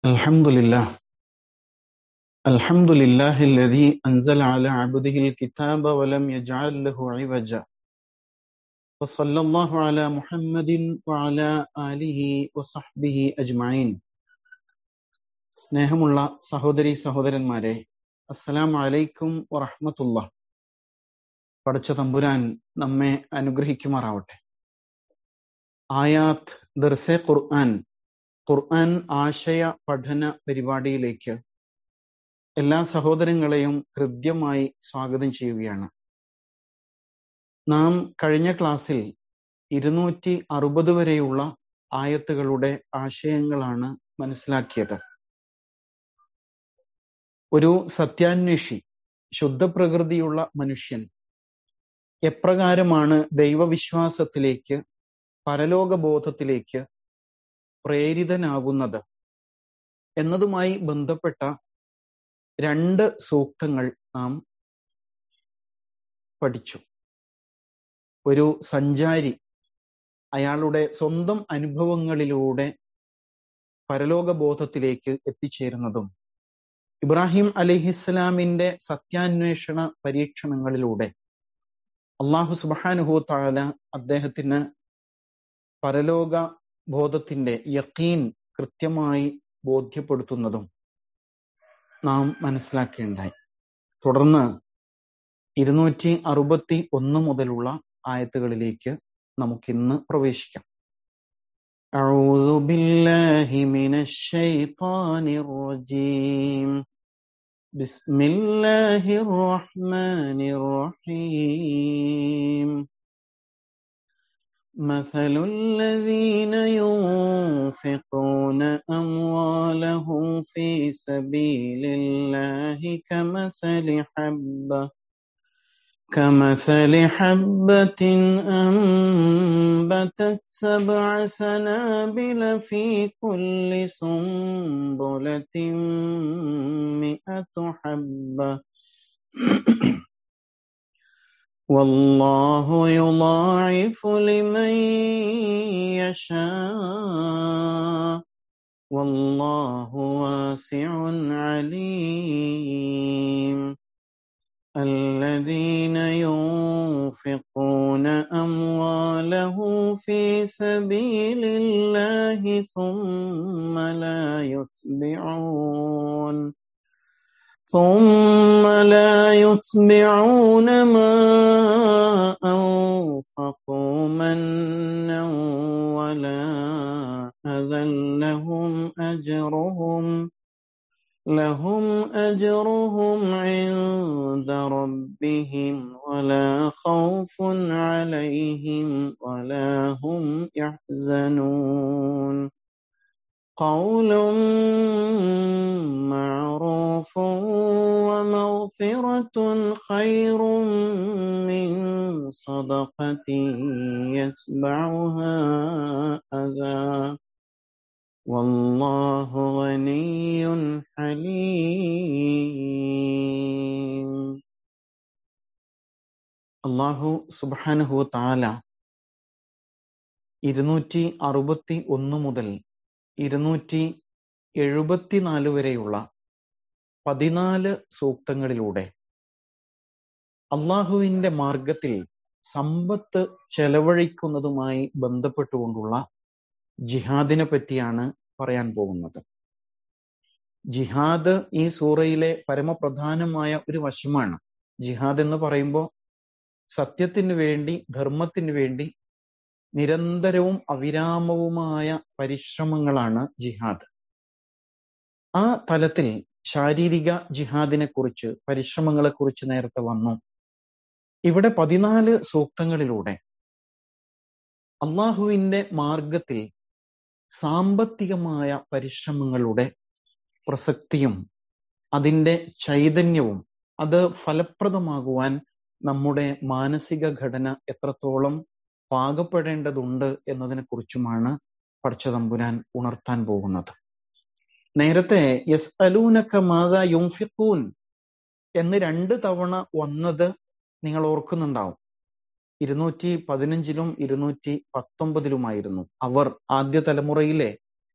الحمد لله الحمد لله الذي أنزل على عبده الكتاب ولم يجعل له عوجا وصلى الله على محمد وعلى آله وصحبه أجمعين സ്നേഹമുള്ള സഹോദരി സഹോദരന്മാരെ അസ്സലാമു അലൈക്കും വറഹ്മത്തുള്ള പഠിച്ച തമ്പുരാൻ നമ്മെ അനുഗ്രഹിക്കുമാറാവട്ടെ ആയാത്ത് ദർസെ ഖുർആൻ ഖുർആൻ ആശയ പഠന പരിപാടിയിലേക്ക് എല്ലാ സഹോദരങ്ങളെയും ഹൃദ്യമായി സ്വാഗതം ചെയ്യുകയാണ് നാം കഴിഞ്ഞ ക്ലാസ്സിൽ ഇരുന്നൂറ്റി അറുപത് വരെയുള്ള ആയത്തുകളുടെ ആശയങ്ങളാണ് മനസ്സിലാക്കിയത് ഒരു സത്യാന്വേഷി ശുദ്ധപ്രകൃതിയുള്ള മനുഷ്യൻ എപ്രകാരമാണ് ദൈവവിശ്വാസത്തിലേക്ക് പരലോകബോധത്തിലേക്ക് പ്രേരിതനാകുന്നത് എന്നതുമായി ബന്ധപ്പെട്ട രണ്ട് സൂക്തങ്ങൾ നാം പഠിച്ചു ഒരു സഞ്ചാരി അയാളുടെ സ്വന്തം അനുഭവങ്ങളിലൂടെ പരലോകബോധത്തിലേക്ക് എത്തിച്ചേരുന്നതും ഇബ്രാഹിം അലിഹിസ്ലാമിന്റെ സത്യാന്വേഷണ പരീക്ഷണങ്ങളിലൂടെ അള്ളാഹു സുബാനുഹു താല അദ്ദേഹത്തിന് പരലോക ബോധത്തിന്റെ യക്കീൻ കൃത്യമായി ബോധ്യപ്പെടുത്തുന്നതും നാം മനസ്സിലാക്കുകയുണ്ടായി തുടർന്ന് ഇരുന്നൂറ്റി അറുപത്തി ഒന്ന് മുതലുള്ള ആയത്തുകളിലേക്ക് നമുക്കിന്ന് പ്രവേശിക്കാം أعوذ بالله من الشيطان الرجيم بسم الله الرحمن الرحيم مثل الذين ينفقون أموالهم في سبيل الله كمثل حبة كمثل حبة أنبتت سبع سنابل في كل سنبلة مئة حبة والله يضاعف لمن يشاء والله واسع عليم الذين ينفقون أموالهم في سبيل الله ثم لا يتبعون ثم لا يتبعون ما أنفقوا منا ولا أذى لهم أجرهم لهم أجرهم عند ربهم ولا خوف عليهم ولا هم يحزنون قول معروف ومغفرة خير من صدقة يتبعها أذى والله غني حليم അള്ളാഹു സുബാനുഹു താല ഇരുന്നൂറ്റി അറുപത്തി ഒന്ന് മുതൽ ഇരുന്നൂറ്റി എഴുപത്തിനാല് വരെയുള്ള പതിനാല് സൂക്തങ്ങളിലൂടെ അള്ളാഹുവിന്റെ മാർഗത്തിൽ സമ്പത്ത് ചെലവഴിക്കുന്നതുമായി ബന്ധപ്പെട്ടുകൊണ്ടുള്ള ജിഹാദിനെ പറ്റിയാണ് പറയാൻ പോകുന്നത് ജിഹാദ് ഈ സൂറയിലെ പരമപ്രധാനമായ ഒരു വശമാണ് ജിഹാദ് എന്ന് പറയുമ്പോൾ സത്യത്തിന് വേണ്ടി ധർമ്മത്തിന് വേണ്ടി നിരന്തരവും അവിരാമവുമായ പരിശ്രമങ്ങളാണ് ജിഹാദ് ആ തലത്തിൽ ശാരീരിക ജിഹാദിനെ കുറിച്ച് പരിശ്രമങ്ങളെ കുറിച്ച് നേരത്തെ വന്നു ഇവിടെ പതിനാല് സൂക്തങ്ങളിലൂടെ അള്ളാഹുവിന്റെ മാർഗത്തിൽ സാമ്പത്തികമായ പരിശ്രമങ്ങളുടെ പ്രസക്തിയും അതിൻ്റെ ചൈതന്യവും അത് ഫലപ്രദമാകുവാൻ നമ്മുടെ മാനസിക ഘടന എത്രത്തോളം പാകപ്പെടേണ്ടതുണ്ട് എന്നതിനെ കുറിച്ചുമാണ് പഠിച്ചതമ്പുരാൻ ഉണർത്താൻ പോകുന്നത് നേരത്തെ യസ് അലൂനക്ക മാത യുംഫിഖൂൻ എന്ന് രണ്ട് തവണ വന്നത് നിങ്ങൾ ഓർക്കുന്നുണ്ടാവും ഇരുന്നൂറ്റി പതിനഞ്ചിലും ഇരുന്നൂറ്റി പത്തൊമ്പതിലുമായിരുന്നു അവർ ആദ്യ തലമുറയിലെ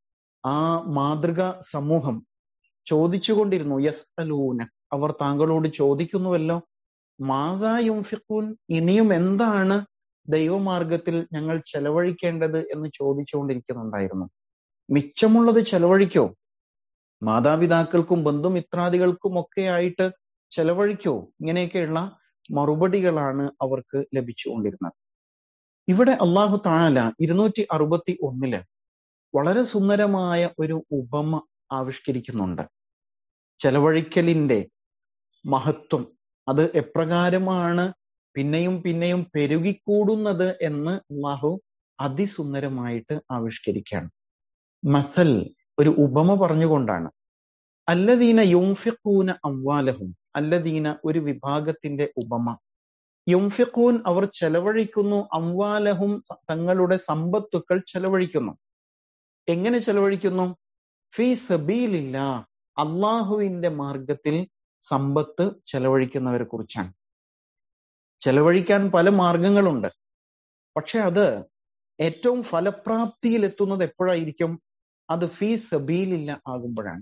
ആ മാതൃക സമൂഹം ചോദിച്ചുകൊണ്ടിരുന്നു യസ് അലൂന അവർ താങ്കളോട് ചോദിക്കുന്നുവല്ലോ മാതാ യുംഫിഖൂൻ ഇനിയും എന്താണ് ദൈവമാർഗത്തിൽ ഞങ്ങൾ ചെലവഴിക്കേണ്ടത് എന്ന് ചോദിച്ചുകൊണ്ടിരിക്കുന്നുണ്ടായിരുന്നു മിച്ചമുള്ളത് ചെലവഴിക്കോ മാതാപിതാക്കൾക്കും ബന്ധുമിത്രാദികൾക്കും ഒക്കെ ആയിട്ട് ചെലവഴിക്കോ ഇങ്ങനെയൊക്കെയുള്ള മറുപടികളാണ് അവർക്ക് ലഭിച്ചുകൊണ്ടിരുന്നത് ഇവിടെ അള്ളാഹു താല ഇരുന്നൂറ്റി അറുപത്തി ഒന്നില് വളരെ സുന്ദരമായ ഒരു ഉപമ ആവിഷ്കരിക്കുന്നുണ്ട് ചെലവഴിക്കലിന്റെ മഹത്വം അത് എപ്രകാരമാണ് പിന്നെയും പിന്നെയും പെരുകിക്കൂടുന്നത് എന്ന് അള്ളാഹു അതിസുന്ദരമായിട്ട് ആവിഷ്കരിക്കുകയാണ് മസൽ ഒരു ഉപമ പറഞ്ഞുകൊണ്ടാണ് അല്ലദീന യുംഫിഖൂന അംവാലഹും അല്ലദീന ഒരു വിഭാഗത്തിന്റെ ഉപമ യുംഫിഖൂൻ അവർ ചെലവഴിക്കുന്നു അംവാലഹും തങ്ങളുടെ സമ്പത്തുക്കൾ ചെലവഴിക്കുന്നു എങ്ങനെ ചെലവഴിക്കുന്നു ഫീ സബീലില്ല അള്ളാഹുവിന്റെ മാർഗത്തിൽ സമ്പത്ത് ചെലവഴിക്കുന്നവരെ കുറിച്ചാണ് ചെലവഴിക്കാൻ പല മാർഗങ്ങളുണ്ട് പക്ഷെ അത് ഏറ്റവും ഫലപ്രാപ്തിയിൽ എത്തുന്നത് എപ്പോഴായിരിക്കും അത് ഫീ സബീലില്ല ആകുമ്പോഴാണ്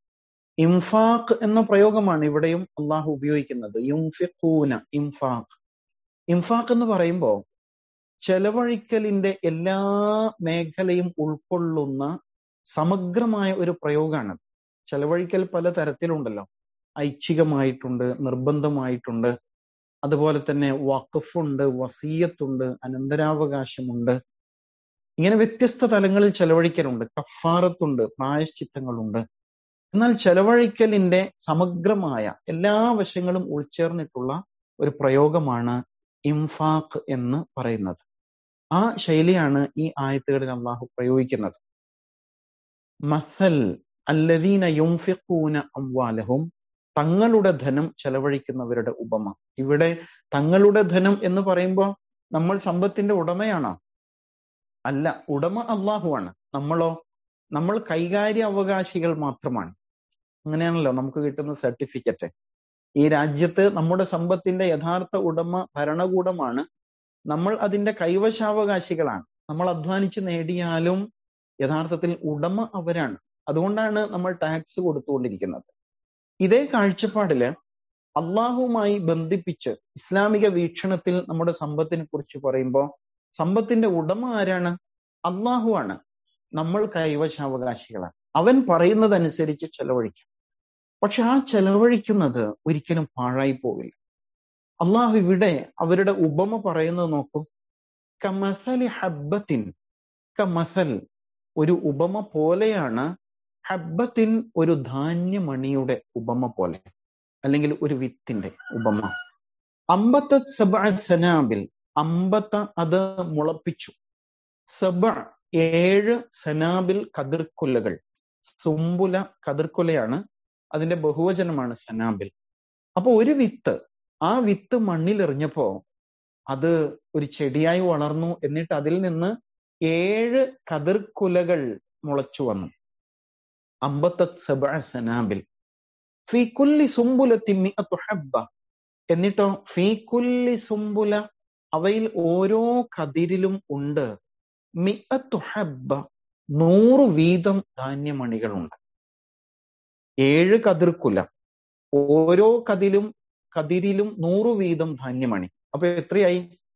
ഇംഫാഖ് എന്ന പ്രയോഗമാണ് ഇവിടെയും അള്ളാഹു ഉപയോഗിക്കുന്നത് യുംഫിഖൂന ഇംഫാഖ് ഇംഫാഖ് എന്ന് പറയുമ്പോൾ ചെലവഴിക്കലിന്റെ എല്ലാ മേഖലയും ഉൾക്കൊള്ളുന്ന സമഗ്രമായ ഒരു പ്രയോഗമാണ് ചെലവഴിക്കൽ പല തരത്തിലുണ്ടല്ലോ ഐച്ഛികമായിട്ടുണ്ട് നിർബന്ധമായിട്ടുണ്ട് അതുപോലെ തന്നെ വഖഫുണ്ട് വസീയത്തുണ്ട് അനന്തരാവകാശമുണ്ട് ഇങ്ങനെ വ്യത്യസ്ത തലങ്ങളിൽ ചെലവഴിക്കലുണ്ട് കഫാറത്തുണ്ട് പ്രായശ്ചിത്തങ്ങളുണ്ട് എന്നാൽ ചെലവഴിക്കലിന്റെ സമഗ്രമായ എല്ലാ വശങ്ങളും ഉൾച്ചേർന്നിട്ടുള്ള ഒരു പ്രയോഗമാണ് ഇംഫാഖ് എന്ന് പറയുന്നത് ആ ശൈലിയാണ് ഈ ആയത്തുകളിൽ അള്ളാഹു പ്രയോഗിക്കുന്നത് മസൽ അല്ലദീന യുംഫിഖൂന അംവാലഹും തങ്ങളുടെ ധനം ചെലവഴിക്കുന്നവരുടെ ഉപമ ഇവിടെ തങ്ങളുടെ ധനം എന്ന് പറയുമ്പോൾ നമ്മൾ സമ്പത്തിന്റെ ഉടമയാണോ അല്ല ഉടമ അള്ളാഹുവാണ് നമ്മളോ നമ്മൾ കൈകാര്യ അവകാശികൾ മാത്രമാണ് അങ്ങനെയാണല്ലോ നമുക്ക് കിട്ടുന്ന സർട്ടിഫിക്കറ്റ് ഈ രാജ്യത്ത് നമ്മുടെ സമ്പത്തിന്റെ യഥാർത്ഥ ഉടമ ഭരണകൂടമാണ് നമ്മൾ അതിന്റെ കൈവശാവകാശികളാണ് നമ്മൾ അധ്വാനിച്ച് നേടിയാലും യഥാർത്ഥത്തിൽ ഉടമ അവരാണ് അതുകൊണ്ടാണ് നമ്മൾ ടാക്സ് കൊടുത്തുകൊണ്ടിരിക്കുന്നത് ഇതേ കാഴ്ചപ്പാടില് അള്ളാഹുമായി ബന്ധിപ്പിച്ച് ഇസ്ലാമിക വീക്ഷണത്തിൽ നമ്മുടെ സമ്പത്തിനെ കുറിച്ച് പറയുമ്പോൾ സമ്പത്തിന്റെ ഉടമ ആരാണ് അള്ളാഹു ആണ് നമ്മൾ കൈവശാവകാശികളാണ് അവൻ പറയുന്നതനുസരിച്ച് ചെലവഴിക്കും പക്ഷെ ആ ചെലവഴിക്കുന്നത് ഒരിക്കലും പാഴായി പോവില്ല അള്ളാഹു ഇവിടെ അവരുടെ ഉപമ പറയുന്നത് നോക്കൂ കമസലി ഹബ്ബത്തിൻ കമസൽ ഒരു ഉപമ പോലെയാണ് ഹബ്ബത്തിൻ ഒരു ധാന്യമണിയുടെ ഉപമ പോലെ അല്ലെങ്കിൽ ഒരു വിത്തിന്റെ ഉപമ അമ്പത്ത സബ സനാബിൽ അമ്പത്ത അത് മുളപ്പിച്ചു സബ ഏഴ് സനാബിൽ കതിർക്കൊല്ലകൾ സുംബുല കതിർക്കൊലയാണ് അതിന്റെ ബഹുവചനമാണ് സനാബിൽ അപ്പൊ ഒരു വിത്ത് ആ വിത്ത് മണ്ണിൽ എറിഞ്ഞപ്പോ അത് ഒരു ചെടിയായി വളർന്നു എന്നിട്ട് അതിൽ നിന്ന് ഏഴ് കതിർക്കുലകൾ മുളച്ചു വന്നു അമ്പത്തത് സബ സനാബിൽ ഫീ കുല്ലി സുംബുല തിമ്മി ഹബ്ബ എന്നിട്ടോ ഫീ കുല്ലി സുംബുല അവയിൽ ഓരോ കതിരിലും ഉണ്ട് മിഅത്തു ഹബ്ബ നൂറ് വീതം ധാന്യമണികളുണ്ട് ഏഴ് കതിർക്കുല ഓരോ കതിലും കതിരിലും നൂറ് വീതം ധാന്യമണി അപ്പൊ എത്രയായി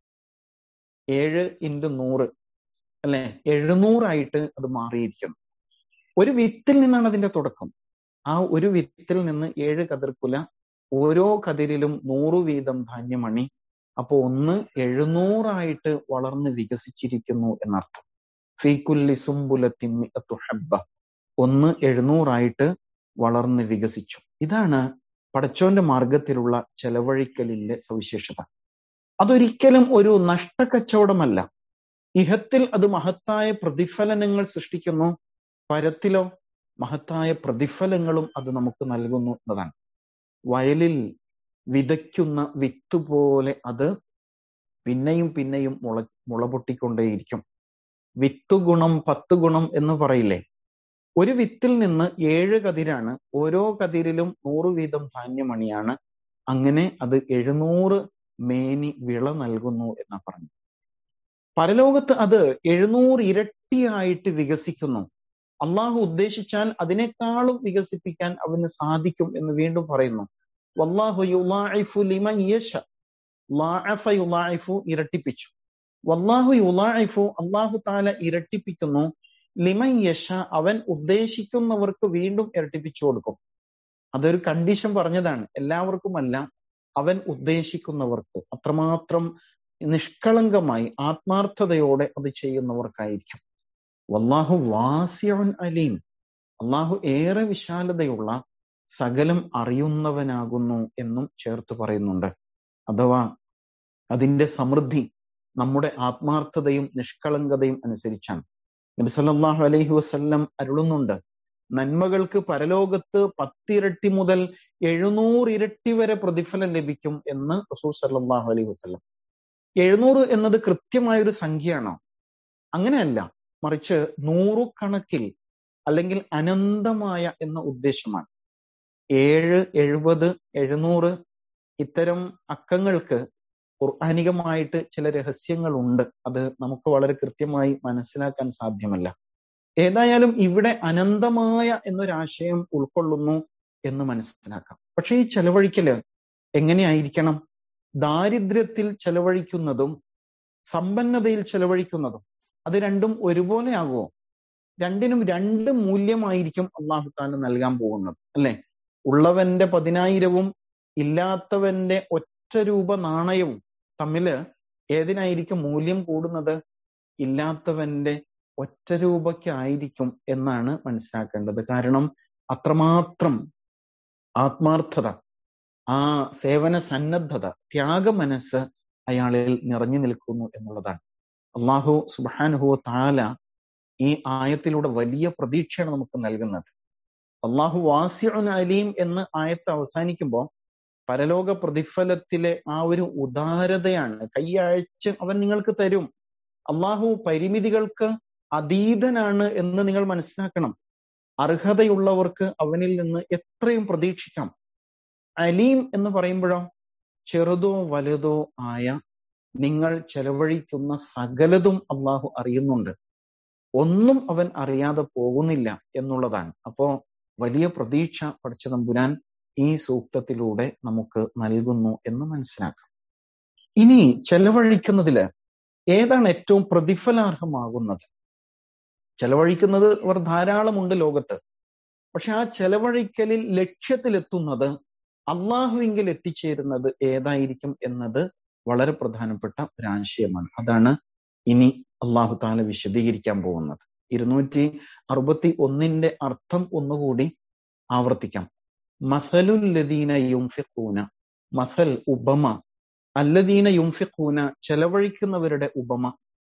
ഏഴ് ഇൻറ്റു നൂറ് അല്ലെ എഴുന്നൂറായിട്ട് അത് മാറിയിരിക്കുന്നു ഒരു വിത്തിൽ നിന്നാണ് അതിന്റെ തുടക്കം ആ ഒരു വിത്തിൽ നിന്ന് ഏഴ് കതിർക്കുല ഓരോ കതിരിലും നൂറ് വീതം ധാന്യമണി അപ്പൊ ഒന്ന് എഴുന്നൂറായിട്ട് വളർന്ന് വികസിച്ചിരിക്കുന്നു എന്നർത്ഥം ഫീക്കുല്ലി സുംബുലത്തിമ്മി ഹബ്ബ ഒന്ന് എഴുന്നൂറായിട്ട് വളർന്ന് വികസിച്ചു ഇതാണ് പടച്ചോന്റെ മാർഗത്തിലുള്ള ചെലവഴിക്കലിന്റെ സവിശേഷത അതൊരിക്കലും ഒരു നഷ്ടക്കച്ചവടമല്ല ഇഹത്തിൽ അത് മഹത്തായ പ്രതിഫലനങ്ങൾ സൃഷ്ടിക്കുന്നു പരത്തിലോ മഹത്തായ പ്രതിഫലങ്ങളും അത് നമുക്ക് നൽകുന്നു എന്നതാണ് വയലിൽ വിതയ്ക്കുന്ന വിത്ത് പോലെ അത് പിന്നെയും പിന്നെയും മുള മുളപൊട്ടിക്കൊണ്ടേയിരിക്കും വിത്ത് ഗുണം പത്ത് ഗുണം എന്ന് പറയില്ലേ ഒരു വിത്തിൽ നിന്ന് ഏഴ് കതിരാണ് ഓരോ കതിരിലും നൂറ് വീതം ധാന്യമണിയാണ് അങ്ങനെ അത് എഴുന്നൂറ് മേനി വിള നൽകുന്നു എന്ന് പറഞ്ഞു പരലോകത്ത് അത് എഴുന്നൂറ് ഇരട്ടിയായിട്ട് വികസിക്കുന്നു അള്ളാഹു ഉദ്ദേശിച്ചാൽ അതിനേക്കാളും വികസിപ്പിക്കാൻ അവന് സാധിക്കും എന്ന് വീണ്ടും പറയുന്നു വല്ലാഹു യുലാഇഫു ലിമൻ യശ ലാഅഫ യുലാഇഫു ഇരട്ടിപ്പിച്ചു വല്ലാഹു യുലാഇഫു അള്ളാഹു താല ഇരട്ടിപ്പിക്കുന്നു ലിമൻ യശ അവൻ ഉദ്ദേശിക്കുന്നവർക്ക് വീണ്ടും ഇരട്ടിപ്പിച്ചു കൊടുക്കും അതൊരു കണ്ടീഷൻ പറഞ്ഞതാണ് എല്ലാവർക്കുമല്ല അവൻ ഉദ്ദേശിക്കുന്നവർക്ക് അത്രമാത്രം നിഷ്കളങ്കമായി ആത്മാർത്ഥതയോടെ അത് ചെയ്യുന്നവർക്കായിരിക്കും വല്ലാഹു വാസിയവൻ അലീം അള്ളാഹു ഏറെ വിശാലതയുള്ള സകലം അറിയുന്നവനാകുന്നു എന്നും ചേർത്ത് പറയുന്നുണ്ട് അഥവാ അതിന്റെ സമൃദ്ധി നമ്മുടെ ആത്മാർത്ഥതയും നിഷ്കളങ്കതയും അനുസരിച്ചാണ് നബി സല്ലല്ലാഹു അലൈഹി വസല്ലം അരുളുന്നുണ്ട് നന്മകൾക്ക് പരലോകത്ത് പത്തിരട്ടി മുതൽ എഴുന്നൂറ് ഇരട്ടി വരെ പ്രതിഫലം ലഭിക്കും എന്ന് റസൂൽ സല്ലല്ലാഹു അലൈഹി വസല്ലം എഴുന്നൂറ് എന്നത് കൃത്യമായ ഒരു സംഖ്യയാണോ അങ്ങനെയല്ല മറിച്ച് നൂറുകണക്കിൽ അല്ലെങ്കിൽ അനന്തമായ എന്ന ഉദ്ദേശമാണ് ഏഴ് എഴുപത് എഴുന്നൂറ് ഇത്തരം അക്കങ്ങൾക്ക് ഖുർആാനികമായിട്ട് ചില രഹസ്യങ്ങളുണ്ട് അത് നമുക്ക് വളരെ കൃത്യമായി മനസ്സിലാക്കാൻ സാധ്യമല്ല ഏതായാലും ഇവിടെ അനന്തമായ എന്നൊരാശയം ഉൾക്കൊള്ളുന്നു എന്ന് മനസ്സിലാക്കാം പക്ഷെ ഈ ചെലവഴിക്കല് എങ്ങനെയായിരിക്കണം ദാരിദ്ര്യത്തിൽ ചെലവഴിക്കുന്നതും സമ്പന്നതയിൽ ചെലവഴിക്കുന്നതും അത് രണ്ടും ഒരുപോലെ ആകുമോ രണ്ടിനും രണ്ട് മൂല്യമായിരിക്കും അള്ളാഹു താല നൽകാൻ പോകുന്നത് അല്ലെ ഉള്ളവന്റെ പതിനായിരവും ഇല്ലാത്തവന്റെ ഒറ്റ രൂപ നാണയവും തമ്മില് ഏതിനായിരിക്കും മൂല്യം കൂടുന്നത് ഇല്ലാത്തവന്റെ ഒറ്റ രൂപയ്ക്കായിരിക്കും എന്നാണ് മനസ്സിലാക്കേണ്ടത് കാരണം അത്രമാത്രം ആത്മാർത്ഥത ആ സേവന സന്നദ്ധത ത്യാഗമനസ് അയാളിൽ നിറഞ്ഞു നിൽക്കുന്നു എന്നുള്ളതാണ് അള്ളാഹു സുബാനുഹു താല ഈ ആയത്തിലൂടെ വലിയ പ്രതീക്ഷയാണ് നമുക്ക് നൽകുന്നത് അള്ളാഹു വാസിഉൻ അലീം എന്ന് ആയത്ത് അവസാനിക്കുമ്പോൾ പരലോക പ്രതിഫലത്തിലെ ആ ഒരു ഉദാരതയാണ് കൈയയച്ച് അവൻ നിങ്ങൾക്ക് തരും അള്ളാഹു പരിമിതികൾക്ക് അതീതനാണ് എന്ന് നിങ്ങൾ മനസ്സിലാക്കണം അർഹതയുള്ളവർക്ക് അവനിൽ നിന്ന് എത്രയും പ്രതീക്ഷിക്കാം അലീം എന്ന് പറയുമ്പോഴോ ചെറുതോ വലുതോ ആയ നിങ്ങൾ ചെലവഴിക്കുന്ന സകലതും അള്ളാഹു അറിയുന്നുണ്ട് ഒന്നും അവൻ അറിയാതെ പോകുന്നില്ല എന്നുള്ളതാണ് അപ്പോ വലിയ പ്രതീക്ഷ പഠിച്ച തമ്പുരാൻ ഈ സൂക്തത്തിലൂടെ നമുക്ക് നൽകുന്നു എന്ന് മനസ്സിലാക്കാം ഇനി ചെലവഴിക്കുന്നതില് ഏതാണ് ഏറ്റവും പ്രതിഫലാർഹമാകുന്നത് ചെലവഴിക്കുന്നത് അവർ ധാരാളമുണ്ട് ലോകത്ത് പക്ഷെ ആ ചെലവഴിക്കലിൽ ലക്ഷ്യത്തിലെത്തുന്നത് അള്ളാഹുവിങ്കിൽ എത്തിച്ചേരുന്നത് ഏതായിരിക്കും എന്നത് വളരെ പ്രധാനപ്പെട്ട ഒരു ആശയമാണ് അതാണ് ഇനി അള്ളാഹു താല വിശദീകരിക്കാൻ പോകുന്നത് ഇരുന്നൂറ്റി അറുപത്തി ഒന്നിന്റെ അർത്ഥം ഒന്നുകൂടി ആവർത്തിക്കാം മസലുല്ലദീന യുംഫിഖൂന മസൽ ഉപമ അല്ലദീന യുംഫിഖൂന ചെലവഴിക്കുന്നവരുടെ ഉപമ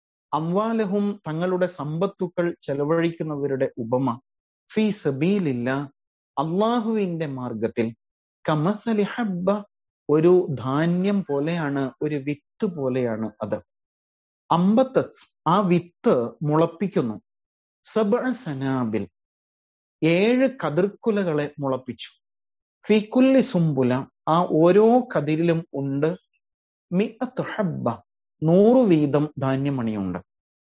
അംവാലഹും തങ്ങളുടെ സമ്പത്തുക്കൾ ചെലവഴിക്കുന്നവരുടെ ഉപമ ഫി സബീലില്ല അള്ളാഹുവിന്റെ മാർഗത്തിൽ കമസലി ഹബ്ബ ഒരു ധാന്യം പോലെയാണ് ഒരു വിത്ത് പോലെയാണ് അത് അമ്പത്തസ് ആ വിത്ത് മുളപ്പിക്കുന്നു സബ സനാബിൽ ഏഴ് കതിർക്കുലകളെ മുളപ്പിച്ചു ഫിക്കുല്ലി സുംബുല ആ ഓരോ കതിരിലും ഉണ്ട് മിഅത്ത് ഹബ്ബ നൂറു വീതം ധാന്യമണിയുണ്ട്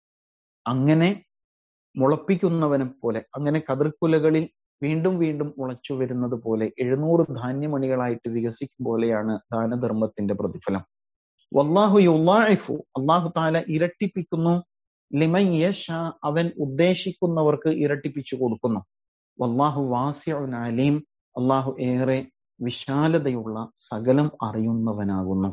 അങ്ങനെ മുളപ്പിക്കുന്നവനെ പോലെ അങ്ങനെ കതിർക്കുലകളിൽ വീണ്ടും വീണ്ടും മുളച്ചു വരുന്നത് പോലെ എഴുന്നൂറ് ധാന്യമണികളായിട്ട് വികസിക്കും പോലെയാണ് ദാനധർമ്മത്തിന്റെ പ്രതിഫലം വല്ലാഹു യുല്ലാഇഫു അള്ളാഹു താല ഇരട്ടിപ്പിക്കുന്നു ലിമൻ യശ അവൻ ഉദ്ദേശിക്കുന്നവർക്ക് ഇരട്ടിപ്പിച്ചു കൊടുക്കുന്നു വല്ലാഹു വാസിഉൻ അലീം അള്ളാഹു ഏറെ വിശാലതയുള്ള സകലം അറിയുന്നവനാകുന്നു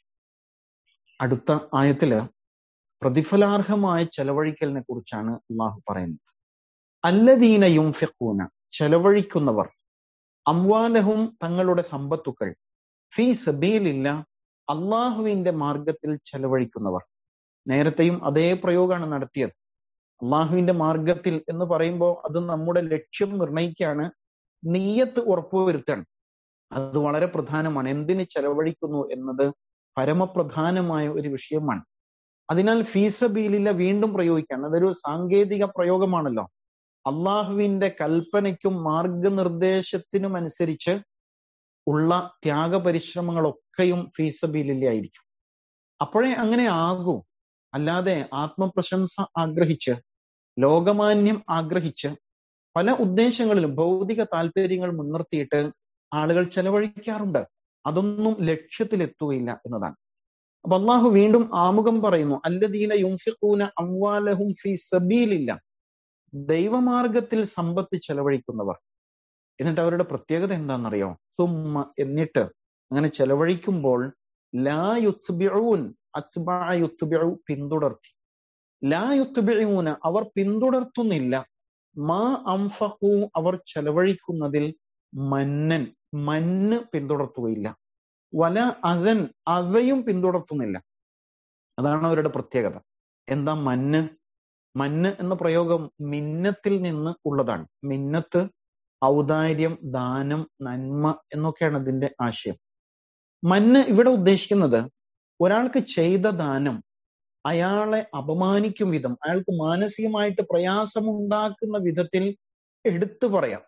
അടുത്ത ആയത്തില് പ്രതിഫലാർഹമായ ചെലവഴിക്കലിനെ കുറിച്ചാണ് അള്ളാഹു പറയുന്നത് അല്ലദീന യുംഫിഖൂന ചെലവഴിക്കുന്നവർ അംവാലഹും തങ്ങളുടെ സമ്പത്തുക്കൾ ഫീ സബീലില്ല അള്ളാഹുവിന്റെ മാർഗത്തിൽ ചെലവഴിക്കുന്നവർ നേരത്തെയും അതേ പ്രയോഗമാണ് നടത്തിയത് അള്ളാഹുവിന്റെ മാർഗത്തിൽ എന്ന് പറയുമ്പോൾ അത് നമ്മുടെ ലക്ഷ്യം നിർണയിക്കാണ് നീയത്ത് ഉറപ്പുവരുത്തണം അത് വളരെ പ്രധാനമാണ് എന്തിന് ചെലവഴിക്കുന്നു എന്നത് പരമപ്രധാനമായ ഒരു വിഷയമാണ് അതിനാൽ ഫീസബീലില്ല വീണ്ടും പ്രയോഗിക്കാണ് അതൊരു സാങ്കേതിക പ്രയോഗമാണല്ലോ അള്ളാഹുവിന്റെ കൽപ്പനയ്ക്കും മാർഗനിർദ്ദേശത്തിനും അനുസരിച്ച് ഉള്ള ത്യാഗപരിശ്രമങ്ങളൊക്കെയും ഫീസബീലില്ലായിരിക്കും അപ്പോഴേ അങ്ങനെ ആകൂ അല്ലാതെ ആത്മപ്രശംസ ആഗ്രഹിച്ച് ലോകമാന്യം ആഗ്രഹിച്ച് പല ഉദ്ദേശങ്ങളിലും ഭൗതിക താല്പര്യങ്ങൾ മുൻനിർത്തിയിട്ട് ആളുകൾ ചെലവഴിക്കാറുണ്ട് അതൊന്നും ലക്ഷ്യത്തിലെത്തുകയില്ല എന്നതാണ് അപ്പൊ അള്ളാഹു വീണ്ടും ആമുഖം പറയുന്നു അല്ലദീന യുംഫിഖൂന അംവാലഹും ഫീ സബീലില്ല ദൈവമാർഗത്തിൽ സമ്പത്ത് ചെലവഴിക്കുന്നവർ എന്നിട്ട് അവരുടെ പ്രത്യേകത എന്താണെന്നറിയോ സുമ്മ എന്നിട്ട് അങ്ങനെ ചെലവഴിക്കുമ്പോൾ ലാ യുത്ബിഊൻ അത്ബഅ യുത്ബിഉ പിന്തുടർത്തി ലാ യുത്ബിഊന അവർ പിന്തുടർത്തുന്നില്ല മാ അംഫഖു അവർ ചെലവഴിക്കുന്നതിൽ മന്നൻ മന്ന് പിന്തുടർത്തുകയില്ല വല അസൻ അതയും പിന്തുടർത്തുന്നില്ല അതാണ് അവരുടെ പ്രത്യേകത എന്താ മന്ന് മന്ന് എന്ന പ്രയോഗം മിന്നത്തിൽ നിന്ന് ഉള്ളതാണ് മിന്നത്ത് ഔദാര്യം ദാനം നന്മ എന്നൊക്കെയാണ് അതിന്റെ ആശയം മന്ന് ഇവിടെ ഉദ്ദേശിക്കുന്നത് ഒരാൾക്ക് ചെയ്ത ദാനം അയാളെ അപമാനിക്കും വിധം അയാൾക്ക് മാനസികമായിട്ട് പ്രയാസമുണ്ടാക്കുന്ന വിധത്തിൽ എടുത്തു പറയാം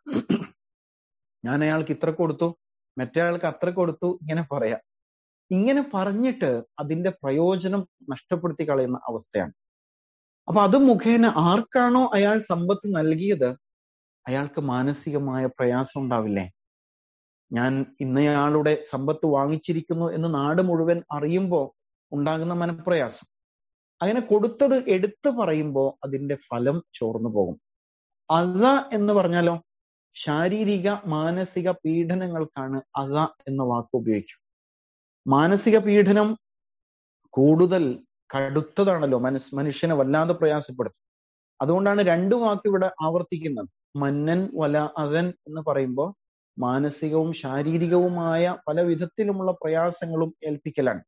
ഞാൻ അയാൾക്ക് ഇത്ര കൊടുത്തു മറ്റേ ആൾക്ക് അത്ര കൊടുത്തു ഇങ്ങനെ പറയാം ഇങ്ങനെ പറഞ്ഞിട്ട് അതിന്റെ പ്രയോജനം നഷ്ടപ്പെടുത്തി കളയുന്ന അവസ്ഥയാണ് അപ്പൊ അത് മുഖേന ആർക്കാണോ അയാൾ സമ്പത്ത് നൽകിയത് അയാൾക്ക് മാനസികമായ പ്രയാസം ഉണ്ടാവില്ലേ ഞാൻ ഇന്നയാളുടെ സമ്പത്ത് വാങ്ങിച്ചിരിക്കുന്നു എന്ന് നാട് മുഴുവൻ അറിയുമ്പോൾ ഉണ്ടാകുന്ന മനപ്രയാസം അങ്ങനെ കൊടുത്തത് എടുത്തു പറയുമ്പോൾ അതിന്റെ ഫലം ചോർന്നു പോകും അത എന്ന് പറഞ്ഞാലോ ശാരീരിക മാനസിക പീഡനങ്ങൾക്കാണ് അത എന്ന വാക്ക് ഉപയോഗിക്കും മാനസിക പീഡനം കൂടുതൽ കടുത്തതാണല്ലോ മനസ് മനുഷ്യനെ വല്ലാതെ പ്രയാസപ്പെടുത്തും അതുകൊണ്ടാണ് രണ്ട് വാക്ക് ഇവിടെ ആവർത്തിക്കുന്നത് മന്നൻ വല അതൻ എന്ന് പറയുമ്പോൾ മാനസികവും ശാരീരികവുമായ പല വിധത്തിലുമുള്ള പ്രയാസങ്ങളും ഏൽപ്പിക്കലാണ്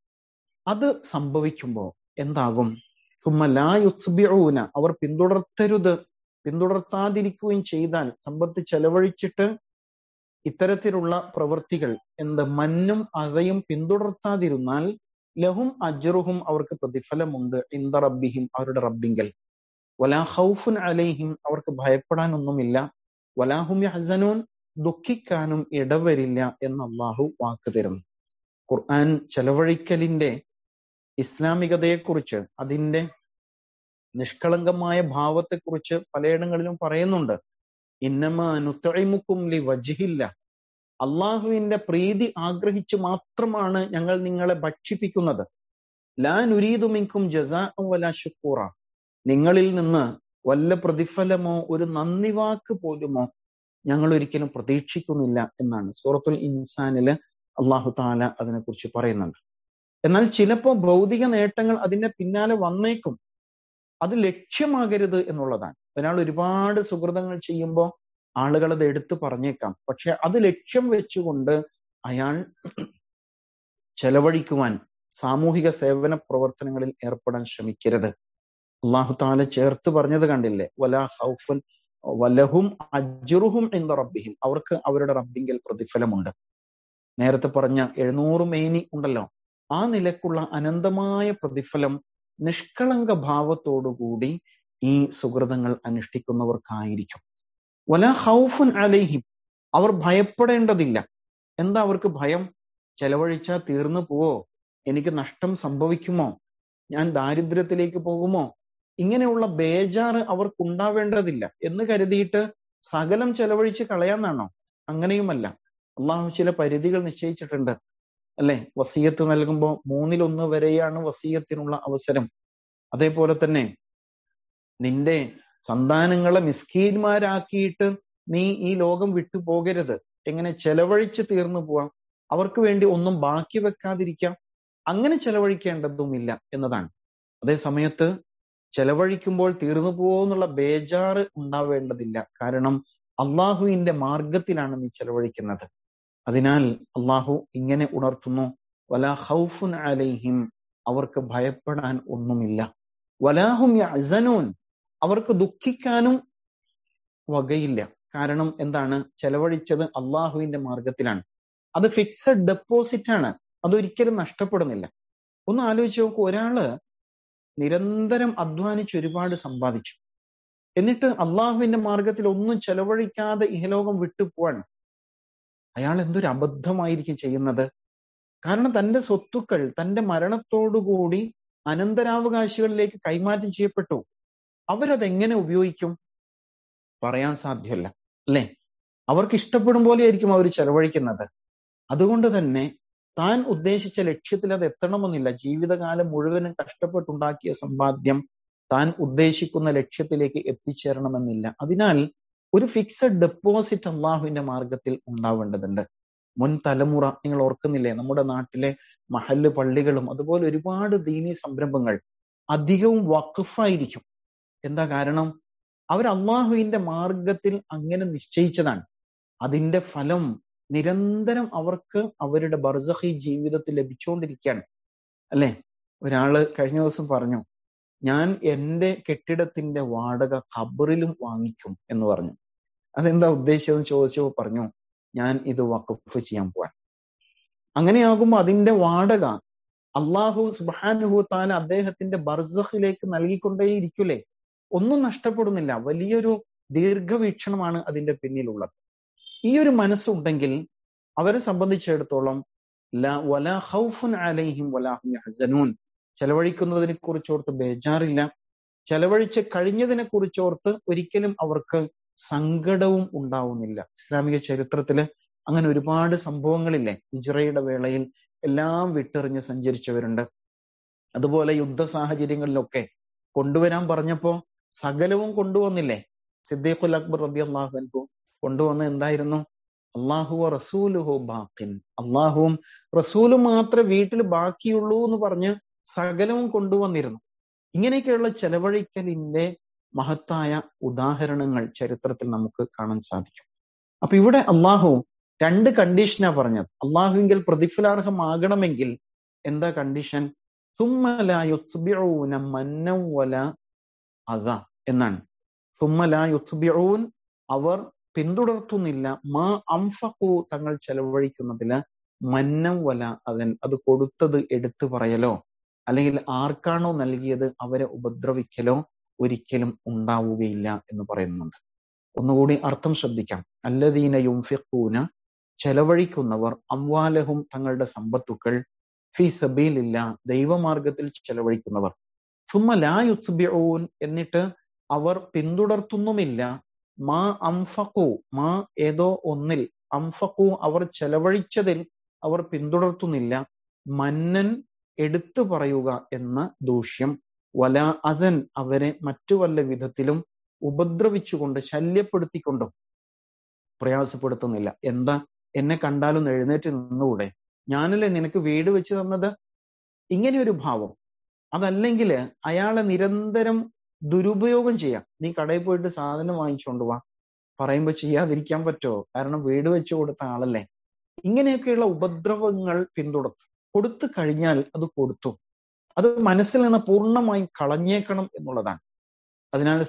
അത് സംഭവിക്കുമ്പോൾ എന്താകും സുമ്മലായുസ്ബിഊന അവർ പിന്തുടർത്തരുത് പിന്തുടർത്താതിരിക്കുകയും ചെയ്താൽ സമ്പത്ത് ചെലവഴിച്ചിട്ട് ഇത്തരത്തിലുള്ള പ്രവൃത്തികൾ എന്ത് മന്നും അതയും പിന്തുടർത്താതിരുന്നാൽ ലഹും അജറുഹും അവർക്ക് പ്രതിഫലമുണ്ട് ഇന്ദ റബ്ബിഹിം അവരുടെ റബ്ബിങ്കൽ വലാ ഹൗഫുൻ അലൈഹിം അവർക്ക് ഭയപ്പെടാനൊന്നുമില്ല വലാഹും യഹ്സനൂൻ ദുഃഖിക്കാനും ഇടവരില്ല എന്ന് അള്ളാഹു വാക്ക് തരുന്നു ഖുർആൻ ചെലവഴിക്കലിന്റെ ഇസ്ലാമികതയെക്കുറിച്ച് അതിന്റെ നിഷ്കളങ്കമായ ഭാവത്തെക്കുറിച്ച് പലയിടങ്ങളിലും പറയുന്നുണ്ട് ഇന്നമ നുത്തഴിമുക്കും ലി വജിഹില്ല അള്ളാഹുവിന്റെ പ്രീതി ആഗ്രഹിച്ച് മാത്രമാണ് ഞങ്ങൾ നിങ്ങളെ ഭക്ഷിപ്പിക്കുന്നത് ലാ നുരീതുമിക്കും ജസാ വല ഷുക്കൂറ നിങ്ങളിൽ നിന്ന് വല്ല പ്രതിഫലമോ ഒരു നന്ദി വാക്ക് പോലുമോ ഞങ്ങൾ ഒരിക്കലും പ്രതീക്ഷിക്കുന്നില്ല എന്നാണ് സൂറത്തുൽ ഇൻസാനില് അള്ളാഹു താല അതിനെക്കുറിച്ച് പറയുന്നുണ്ട് എന്നാൽ ചിലപ്പോ ഭൗതിക നേട്ടങ്ങൾ അതിന്റെ പിന്നാലെ വന്നേക്കും അത് ലക്ഷ്യമാകരുത് എന്നുള്ളതാണ് ഒരാൾ ഒരുപാട് സുഹൃതങ്ങൾ ചെയ്യുമ്പോൾ ആളുകൾ അത് എടുത്തു പറഞ്ഞേക്കാം പക്ഷെ അത് ലക്ഷ്യം വെച്ചുകൊണ്ട് അയാൾ ചെലവഴിക്കുവാൻ സാമൂഹിക സേവന പ്രവർത്തനങ്ങളിൽ ഏർപ്പെടാൻ ശ്രമിക്കരുത് അള്ളാഹു താല ചേർത്ത് പറഞ്ഞത് കണ്ടില്ലേ വലാ ഹൗഫുൻ വലഹും അജുറുഹും എന്ന റബ്ബിഹിം അവർക്ക് അവരുടെ റബ്ബിങ്കൽ പ്രതിഫലമുണ്ട് നേരത്തെ പറഞ്ഞ എഴുന്നൂറ് മേനി ഉണ്ടല്ലോ ആ നിലക്കുള്ള അനന്തമായ പ്രതിഫലം നിഷ്കളങ്ക ഭാവത്തോടുകൂടി ഈ സുഹൃതങ്ങൾ അനുഷ്ഠിക്കുന്നവർക്കായിരിക്കും വല ഹൗഫുൻ അലൈഹിം അവർ ഭയപ്പെടേണ്ടതില്ല എന്താ അവർക്ക് ഭയം ചെലവഴിച്ചാൽ തീർന്നു പോവോ എനിക്ക് നഷ്ടം സംഭവിക്കുമോ ഞാൻ ദാരിദ്ര്യത്തിലേക്ക് പോകുമോ ഇങ്ങനെയുള്ള ബേജാറ് അവർക്കുണ്ടാവേണ്ടതില്ല എന്ന് കരുതിയിട്ട് സകലം ചെലവഴിച്ച് കളയാന്നാണോ അങ്ങനെയുമല്ല അള്ളാഹു ചില പരിധികൾ നിശ്ചയിച്ചിട്ടുണ്ട് അല്ലെ വസീയത്ത് നൽകുമ്പോൾ മൂന്നിലൊന്ന് വരെയാണ് വസീയത്തിനുള്ള അവസരം അതേപോലെ തന്നെ നിന്റെ സന്താനങ്ങളെ മിസ്കീന്മാരാക്കിയിട്ട് നീ ഈ ലോകം വിട്ടു പോകരുത് എങ്ങനെ ചെലവഴിച്ച് തീർന്നു പോവാം അവർക്ക് വേണ്ടി ഒന്നും ബാക്കി വെക്കാതിരിക്കാം അങ്ങനെ ചെലവഴിക്കേണ്ടതുമില്ല എന്നതാണ് അതേ സമയത്ത് ചെലവഴിക്കുമ്പോൾ തീർന്നു പോവെന്നുള്ള ബേജാറ് ഉണ്ടാവേണ്ടതില്ല കാരണം അള്ളാഹുവിന്റെ മാർഗത്തിലാണ് നീ ചെലവഴിക്കുന്നത് അതിനാൽ അള്ളാഹു ഇങ്ങനെ ഉണർത്തുന്നു വലാ ഹൗഫുൻ അലൈഹിം അവർക്ക് ഭയപ്പെടാൻ ഒന്നുമില്ല വലാഹും യഅ്സനൂൻ അവർക്ക് ദുഃഖിക്കാനും വകയില്ല കാരണം എന്താണ് ചെലവഴിച്ചത് അള്ളാഹുവിന്റെ മാർഗത്തിലാണ് അത് ഫിക്സഡ് ഡെപ്പോസിറ്റ് ആണ് അതൊരിക്കലും നഷ്ടപ്പെടുന്നില്ല ഒന്ന് ആലോചിച്ച് നോക്കൂ ഒരാള് നിരന്തരം അധ്വാനിച്ച് ഒരുപാട് സമ്പാദിച്ചു എന്നിട്ട് അള്ളാഹുവിന്റെ മാർഗത്തിൽ ഒന്നും ചെലവഴിക്കാതെ ഇഹലോകം വിട്ടുപോവാണ് അയാൾ എന്തൊരു അബദ്ധമായിരിക്കും ചെയ്യുന്നത് കാരണം തന്റെ സ്വത്തുക്കൾ തന്റെ മരണത്തോടുകൂടി അനന്തരാവകാശികളിലേക്ക് കൈമാറ്റം ചെയ്യപ്പെട്ടു അവരതെങ്ങനെ ഉപയോഗിക്കും പറയാൻ സാധ്യമല്ല അല്ലെ അവർക്ക് ഇഷ്ടപ്പെടും പോലെ ആയിരിക്കും അവർ ചെലവഴിക്കുന്നത് അതുകൊണ്ട് തന്നെ താൻ ഉദ്ദേശിച്ച ലക്ഷ്യത്തിൽ അത് എത്തണമെന്നില്ല ജീവിതകാലം മുഴുവനും കഷ്ടപ്പെട്ടുണ്ടാക്കിയ സമ്പാദ്യം താൻ ഉദ്ദേശിക്കുന്ന ലക്ഷ്യത്തിലേക്ക് എത്തിച്ചേരണമെന്നില്ല അതിനാൽ ഒരു ഫിക്സഡ് ഡെപ്പോസിറ്റ് അള്ളാഹുവിന്റെ മാർഗത്തിൽ ഉണ്ടാവേണ്ടതുണ്ട് മുൻ തലമുറ നിങ്ങൾ ഓർക്കുന്നില്ലേ നമ്മുടെ നാട്ടിലെ മഹല്ല് പള്ളികളും അതുപോലെ ഒരുപാട് ദീനീ സംരംഭങ്ങൾ അധികവും വഖഫായിരിക്കും എന്താ കാരണം അവർ അള്ളാഹുവിന്റെ മാർഗത്തിൽ അങ്ങനെ നിശ്ചയിച്ചതാണ് അതിന്റെ ഫലം നിരന്തരം അവർക്ക് അവരുടെ ബർസഹി ജീവിതത്തിൽ ലഭിച്ചുകൊണ്ടിരിക്കുകയാണ് അല്ലെ ഒരാള് കഴിഞ്ഞ ദിവസം പറഞ്ഞു ഞാൻ എന്റെ കെട്ടിടത്തിന്റെ വാടക ഖബറിലും വാങ്ങിക്കും എന്ന് പറഞ്ഞു അതെന്താ ഉദ്ദേശിച്ചതെന്ന് ചോദിച്ചപ്പോൾ പറഞ്ഞു ഞാൻ ഇത് വഖഫ് ചെയ്യാൻ പോവാൻ അങ്ങനെയാകുമ്പോൾ അതിന്റെ വാടക അള്ളാഹു സുബാനുഹു താൻ അദ്ദേഹത്തിന്റെ ബർസഖിലേക്ക് നൽകിക്കൊണ്ടേയിരിക്കൂലേ ഒന്നും നഷ്ടപ്പെടുന്നില്ല വലിയൊരു ദീർഘവീക്ഷണമാണ് അതിന്റെ പിന്നിലുള്ളത് ഈ ഒരു മനസ്സുണ്ടെങ്കിൽ അവരെ സംബന്ധിച്ചിടത്തോളം വലാ ഖൗഫുൻ അലൈഹിം വലാഹും യഹ്സനൂൻ ചെലവഴിക്കുന്നതിനെ കുറിച്ചോർത്ത് ബേജാറില്ല ചെലവഴിച്ച് കഴിഞ്ഞതിനെ കുറിച്ചോർത്ത് ഒരിക്കലും അവർക്ക് സങ്കടവും ഉണ്ടാവുന്നില്ല ഇസ്ലാമിക ചരിത്രത്തില് അങ്ങനെ ഒരുപാട് സംഭവങ്ങളില്ലേ ഹിജ്റയുടെ വേളയിൽ എല്ലാം വിട്ടെറിഞ്ഞ് സഞ്ചരിച്ചവരുണ്ട് അതുപോലെ യുദ്ധ സാഹചര്യങ്ങളിലൊക്കെ കൊണ്ടുവരാൻ പറഞ്ഞപ്പോ സകലവും കൊണ്ടുവന്നില്ലേ സിദ്ദീഖുൽ അക്ബർ റബി അള്ളാഹു കൊണ്ടുവന്ന എന്തായിരുന്നു അള്ളാഹു റസൂലുഹു ബാക്കിൻ അള്ളാഹുവും റസൂലും മാത്രമേ വീട്ടിൽ ബാക്കിയുള്ളൂ എന്ന് പറഞ്ഞ് സകലവും കൊണ്ടുവന്നിരുന്നു ഇങ്ങനെയൊക്കെയുള്ള ചെലവഴിക്കലിന്റെ മഹത്തായ ഉദാഹരണങ്ങൾ ചരിത്രത്തിൽ നമുക്ക് കാണാൻ സാധിക്കും അപ്പൊ ഇവിടെ അള്ളാഹു രണ്ട് കണ്ടീഷനാ പറഞ്ഞത് അള്ളാഹുവിങ്കിൽ പ്രതിഫലാർഹമാകണമെങ്കിൽ എന്താ കണ്ടീഷൻ സുമ്മല മന്നം വല അത എന്നാണ് സുമ്മല യുത്ബിഊൻ അവർ പിന്തുടർത്തുന്നില്ല മാ അംഫഖു തങ്ങൾ ചെലവഴിക്കുന്നതില് മന്നം വല അതൻ അത് കൊടുത്തത് എടുത്തു പറയലോ അല്ലെങ്കിൽ ആർക്കാണോ നൽകിയത് അവരെ ഉപദ്രവിക്കലോ ഒരിക്കലും ഉണ്ടാവുകയില്ല എന്ന് പറയുന്നുണ്ട് ഒന്നുകൂടി അർത്ഥം ശ്രദ്ധിക്കാം അല്ലദീന യുംഫിഖൂന ചെലവഴിക്കുന്നവർ അംവാലഹും തങ്ങളുടെ സമ്പത്തുക്കൾ ഫി സബീലില്ല ദൈവമാർഗത്തിൽ ചെലവഴിക്കുന്നവർ സുമ്മ ലാ യുസ്ബിഊൻ എന്നിട്ട് അവർ പിന്തുടർത്തുന്നുമില്ല മാ അംഫഖു മാ ഏതോ ഒന്നിൽ അംഫഖു അവർ ചെലവഴിച്ചതിൽ അവർ പിന്തുടർത്തുന്നില്ല മന്നൻ എടുത്തു പറയുക എന്ന ദൂഷ്യം വല അതൻ അവരെ മറ്റു വല്ല വിധത്തിലും ഉപദ്രവിച്ചുകൊണ്ട് ശല്യപ്പെടുത്തിക്കൊണ്ടും പ്രയാസപ്പെടുത്തുന്നില്ല എന്താ എന്നെ കണ്ടാലും എഴുന്നേറ്റ് നിന്നുകൂടെ ഞാനല്ലേ നിനക്ക് വീട് വെച്ച് തന്നത് ഇങ്ങനെ ഒരു ഭാവം അതല്ലെങ്കിൽ അയാളെ നിരന്തരം ദുരുപയോഗം ചെയ്യാം നീ കടയിൽ പോയിട്ട് സാധനം വാങ്ങിച്ചുകൊണ്ട് വാ പറയുമ്പോൾ ചെയ്യാതിരിക്കാൻ പറ്റുമോ കാരണം വീട് വെച്ച് കൊടുത്ത ആളല്ലേ ഇങ്ങനെയൊക്കെയുള്ള ഉപദ്രവങ്ങൾ പിന്തുടർത്തും കൊടുത്തു കഴിഞ്ഞാൽ അത് കൊടുത്തു അത് മനസ്സിൽ നിന്ന് പൂർണ്ണമായും കളഞ്ഞേക്കണം എന്നുള്ളതാണ് അതിനാൽ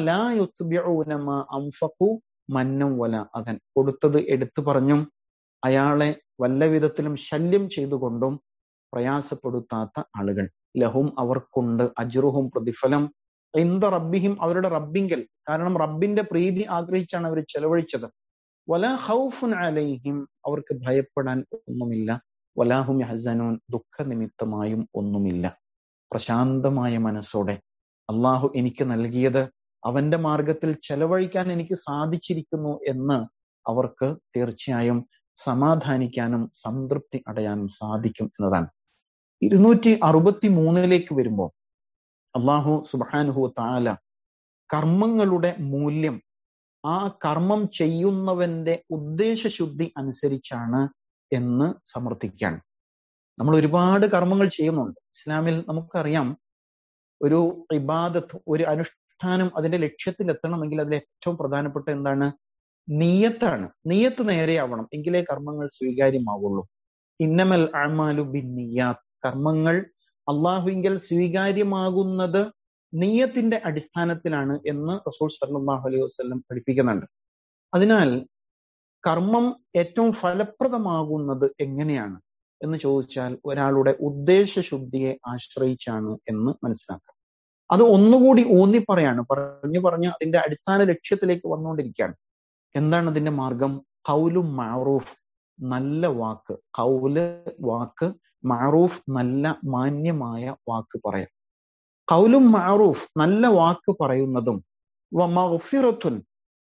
അംഫഖു മന്നം വല അതൻ കൊടുത്തത് എടുത്തു പറഞ്ഞും അയാളെ വല്ല വിധത്തിലും ശല്യം ചെയ്തുകൊണ്ടും പ്രയാസപ്പെടുത്താത്ത ആളുകൾ ലഹും അവർക്കുണ്ട് അജുറുഹും പ്രതിഫലം എന്ത റബ്ബിഹിം അവരുടെ റബ്ബിങ്കൽ കാരണം റബ്ബിന്റെ പ്രീതി ആഗ്രഹിച്ചാണ് അവർ ചെലവഴിച്ചത് വല ഹൗഫുൻ അലൈഹിം അവർക്ക് ഭയപ്പെടാൻ ഒന്നുമില്ല വലാഹും യഹസനൂൻ ദുഃഖനിമിത്തമായും ഒന്നുമില്ല പ്രശാന്തമായ മനസ്സോടെ അള്ളാഹു എനിക്ക് നൽകിയത് അവന്റെ മാർഗത്തിൽ ചെലവഴിക്കാൻ എനിക്ക് സാധിച്ചിരിക്കുന്നു എന്ന് അവർക്ക് തീർച്ചയായും സമാധാനിക്കാനും സംതൃപ്തി അടയാനും സാധിക്കും എന്നതാണ് ഇരുന്നൂറ്റി അറുപത്തി മൂന്നിലേക്ക് വരുമ്പോൾ അള്ളാഹു സുബാനുഹു താല കർമ്മങ്ങളുടെ മൂല്യം ആ കർമ്മം ചെയ്യുന്നവന്റെ ഉദ്ദേശശുദ്ധി അനുസരിച്ചാണ് എന്ന് സമർത്ഥിക്കുകയാണ് നമ്മൾ ഒരുപാട് കർമ്മങ്ങൾ ചെയ്യുന്നുണ്ട് ഇസ്ലാമിൽ നമുക്കറിയാം ഒരു ഇബാദത്ത് ഒരു അനുഷ്ഠാനം അതിന്റെ ലക്ഷ്യത്തിൽ എത്തണമെങ്കിൽ അതിൽ ഏറ്റവും പ്രധാനപ്പെട്ട എന്താണ് നീയത്താണ് നീയത്ത് നേരെയാവണം എങ്കിലേ കർമ്മങ്ങൾ സ്വീകാര്യമാവുള്ളൂ ഇന്നമൽ അമാലു ബിൻ നിയാത്ത് കർമ്മങ്ങൾ അള്ളാഹുവിങ്കൽ സ്വീകാര്യമാകുന്നത് നീയത്തിന്റെ അടിസ്ഥാനത്തിലാണ് എന്ന് റസൂൽ സല്ലാഹു അലൈഹി വസ്ലം പഠിപ്പിക്കുന്നുണ്ട് അതിനാൽ കർമ്മം ഏറ്റവും ഫലപ്രദമാകുന്നത് എങ്ങനെയാണ് എന്ന് ചോദിച്ചാൽ ഒരാളുടെ ഉദ്ദേശശുദ്ധിയെ ആശ്രയിച്ചാണ് എന്ന് മനസ്സിലാക്കാം അത് ഒന്നുകൂടി ഊന്നി പറയാണ് പറഞ്ഞു പറഞ്ഞ് അതിന്റെ അടിസ്ഥാന ലക്ഷ്യത്തിലേക്ക് വന്നുകൊണ്ടിരിക്കുകയാണ് എന്താണ് അതിന്റെ മാർഗം കൗലും മാറൂഫ് നല്ല വാക്ക് കൗല് വാക്ക് മാറൂഫ് നല്ല മാന്യമായ വാക്ക് പറയാം കൗലും മാറൂഫ് നല്ല വാക്ക് പറയുന്നതും മഗ്ഫിറത്തുൻ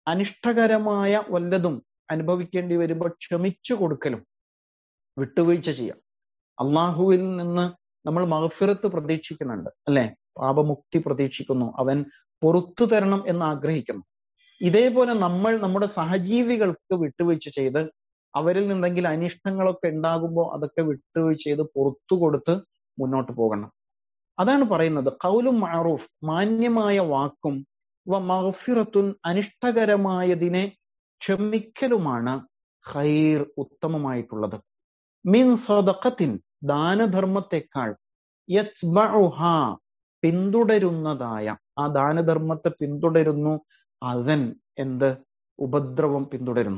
അനിഷ്ടകരമായ വല്ലതും അനുഭവിക്കേണ്ടി വരുമ്പോൾ ക്ഷമിച്ചു കൊടുക്കലും വിട്ടുവീഴ്ച ചെയ്യാം അള്ളാഹുവിൽ നിന്ന് നമ്മൾ മഹഫിറത്ത് പ്രതീക്ഷിക്കുന്നുണ്ട് അല്ലെ പാപമുക്തി പ്രതീക്ഷിക്കുന്നു അവൻ പുറത്തു തരണം എന്ന് ആഗ്രഹിക്കുന്നു ഇതേപോലെ നമ്മൾ നമ്മുടെ സഹജീവികൾക്ക് വിട്ടുവീഴ്ച ചെയ്ത് അവരിൽ നിന്നെങ്കിലും അനിഷ്ടങ്ങളൊക്കെ ഉണ്ടാകുമ്പോൾ അതൊക്കെ വിട്ടുവീഴ്ച ചെയ്ത് പുറത്തു കൊടുത്ത് മുന്നോട്ട് പോകണം അതാണ് പറയുന്നത് കൗലും മാറൂഫ് മാന്യമായ വാക്കും വ മഹഫിറത്തുൻ അനിഷ്ടകരമായതിനെ ക്ഷമിക്കലുമാണ് ഖൈർ ഉത്തമമായിട്ടുള്ളത് മിൻ സ്വതക്കത്തിൻ ദാനധർമ്മത്തെക്കാൾ പിന്തുടരുന്നതായ ആ ദാനധർമ്മത്തെ പിന്തുടരുന്നു അവൻ എന്ത് ഉപദ്രവം പിന്തുടരുന്നു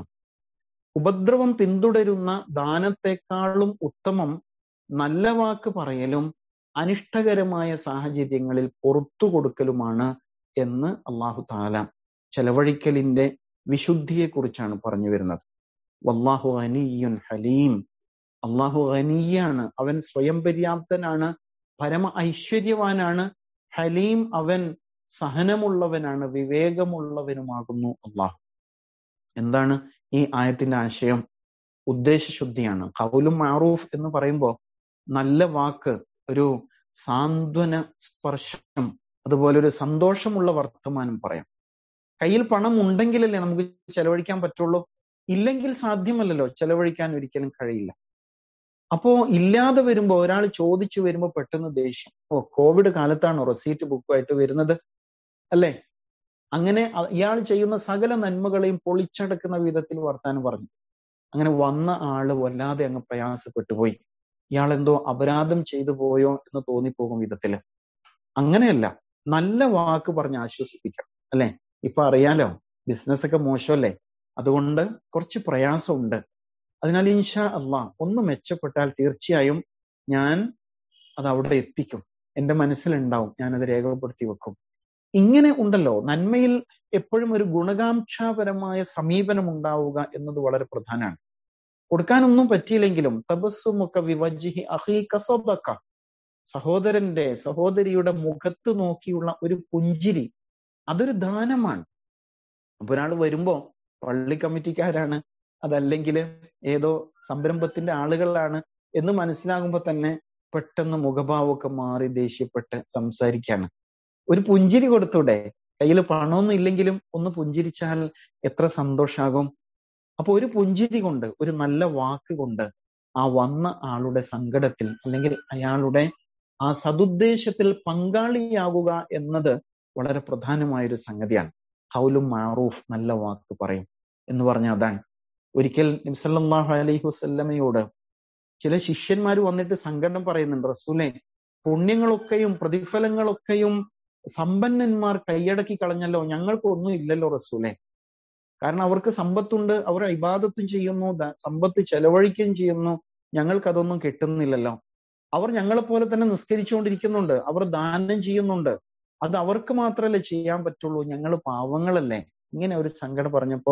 ഉപദ്രവം പിന്തുടരുന്ന ദാനത്തെക്കാളും ഉത്തമം നല്ല വാക്ക് പറയലും അനിഷ്ടകരമായ സാഹചര്യങ്ങളിൽ പുറത്തു കൊടുക്കലുമാണ് എന്ന് അള്ളാഹു താല ചെലവഴിക്കലിന്റെ വിശുദ്ധിയെക്കുറിച്ചാണ് പറഞ്ഞു വരുന്നത് വല്ലാഹു അനിയുൻ ഹലീം അള്ളാഹു ഖനിയാണ് അവൻ സ്വയം പര്യാപ്തനാണ് പരമ ഐശ്വര്യവാനാണ് ഹലീം അവൻ സഹനമുള്ളവനാണ് വിവേകമുള്ളവനുമാകുന്നു അള്ളാഹു എന്താണ് ഈ ആയത്തിന്റെ ആശയം ഉദ്ദേശശുദ്ധിയാണ് കൗലും മാറൂഫ് എന്ന് പറയുമ്പോൾ നല്ല വാക്ക് ഒരു സാന്ത്വന സ്പർശം അതുപോലെ ഒരു സന്തോഷമുള്ള വർത്തമാനം പറയാം കയ്യിൽ പണം ഉണ്ടെങ്കിലല്ലേ നമുക്ക് ചെലവഴിക്കാൻ പറ്റുള്ളൂ ഇല്ലെങ്കിൽ സാധ്യമല്ലല്ലോ ചെലവഴിക്കാൻ ഒരിക്കലും കഴിയില്ല അപ്പോ ഇല്ലാതെ വരുമ്പോ ഒരാൾ ചോദിച്ചു വരുമ്പോ പെട്ടെന്ന് ദേഷ്യം ഓ കോവിഡ് കാലത്താണോ റെസീറ്റ് ബുക്കുമായിട്ട് വരുന്നത് അല്ലേ അങ്ങനെ ഇയാൾ ചെയ്യുന്ന സകല നന്മകളെയും പൊളിച്ചടക്കുന്ന വിധത്തിൽ വർത്താനം പറഞ്ഞു അങ്ങനെ വന്ന ആള് വല്ലാതെ അങ്ങ് പ്രയാസപ്പെട്ടു പോയി ഇയാൾ എന്തോ അപരാധം ചെയ്തു പോയോ എന്ന് തോന്നിപ്പോകും വിധത്തില് അങ്ങനെയല്ല നല്ല വാക്ക് പറഞ്ഞ് ആശ്വസിപ്പിക്കാം അല്ലെ ഇപ്പൊ അറിയാലോ ബിസിനസ് ഒക്കെ മോശമല്ലേ അതുകൊണ്ട് കുറച്ച് പ്രയാസമുണ്ട് അതിനാൽ ഇൻഷാ അള്ളാ ഒന്ന് മെച്ചപ്പെട്ടാൽ തീർച്ചയായും ഞാൻ അത് അവിടെ എത്തിക്കും എന്റെ മനസ്സിലുണ്ടാവും ഞാനത് രേഖപ്പെടുത്തി വെക്കും ഇങ്ങനെ ഉണ്ടല്ലോ നന്മയിൽ എപ്പോഴും ഒരു ഗുണകാംക്ഷാപരമായ സമീപനം ഉണ്ടാവുക എന്നത് വളരെ പ്രധാനമാണ് കൊടുക്കാനൊന്നും പറ്റിയില്ലെങ്കിലും തപസ്സുമൊക്കെ വിവജിഹി അഹീ കസോബക്ക സഹോദരന്റെ സഹോദരിയുടെ മുഖത്ത് നോക്കിയുള്ള ഒരു പുഞ്ചിരി അതൊരു ദാനമാണ് അപ്പൊ ഒരാൾ വരുമ്പോ പള്ളി കമ്മിറ്റിക്കാരാണ് അതല്ലെങ്കിൽ ഏതോ സംരംഭത്തിന്റെ ആളുകളാണ് എന്ന് മനസ്സിലാകുമ്പോ തന്നെ പെട്ടെന്ന് മുഖഭാവമൊക്കെ മാറി ദേഷ്യപ്പെട്ട് സംസാരിക്കാണ് ഒരു പുഞ്ചിരി കൊടുത്തൂടെ കയ്യിൽ പണമൊന്നും ഇല്ലെങ്കിലും ഒന്ന് പുഞ്ചിരിച്ചാൽ എത്ര സന്തോഷാകും അപ്പൊ ഒരു പുഞ്ചിരി കൊണ്ട് ഒരു നല്ല വാക്ക് കൊണ്ട് ആ വന്ന ആളുടെ സങ്കടത്തിൽ അല്ലെങ്കിൽ അയാളുടെ ആ സതുദ്ദേശത്തിൽ പങ്കാളിയാകുക എന്നത് വളരെ പ്രധാനമായൊരു സംഗതിയാണ് ഹൗലും മാറൂഫ് നല്ല വാക്ക് പറയും എന്ന് പറഞ്ഞ അതാണ് ഒരിക്കൽ നിംസല്ലാഹു അലൈഹി വസ്ല്ലമയോട് ചില ശിഷ്യന്മാർ വന്നിട്ട് സങ്കടം പറയുന്നുണ്ട് റസൂലെ പുണ്യങ്ങളൊക്കെയും പ്രതിഫലങ്ങളൊക്കെയും സമ്പന്നന്മാർ കൈയടക്കി കളഞ്ഞല്ലോ ഞങ്ങൾക്കൊന്നും ഇല്ലല്ലോ റസൂലെ കാരണം അവർക്ക് സമ്പത്തുണ്ട് അവർ ഇബാദത്തും ചെയ്യുന്നു സമ്പത്ത് ചെലവഴിക്കുകയും ചെയ്യുന്നു ഞങ്ങൾക്ക് അതൊന്നും കിട്ടുന്നില്ലല്ലോ അവർ ഞങ്ങളെ പോലെ തന്നെ നിസ്കരിച്ചുകൊണ്ടിരിക്കുന്നുണ്ട് അവർ ദാനം ചെയ്യുന്നുണ്ട് അത് അവർക്ക് മാത്രമല്ലേ ചെയ്യാൻ പറ്റുള്ളൂ ഞങ്ങൾ പാവങ്ങളല്ലേ ഇങ്ങനെ ഒരു സങ്കടം പറഞ്ഞപ്പോ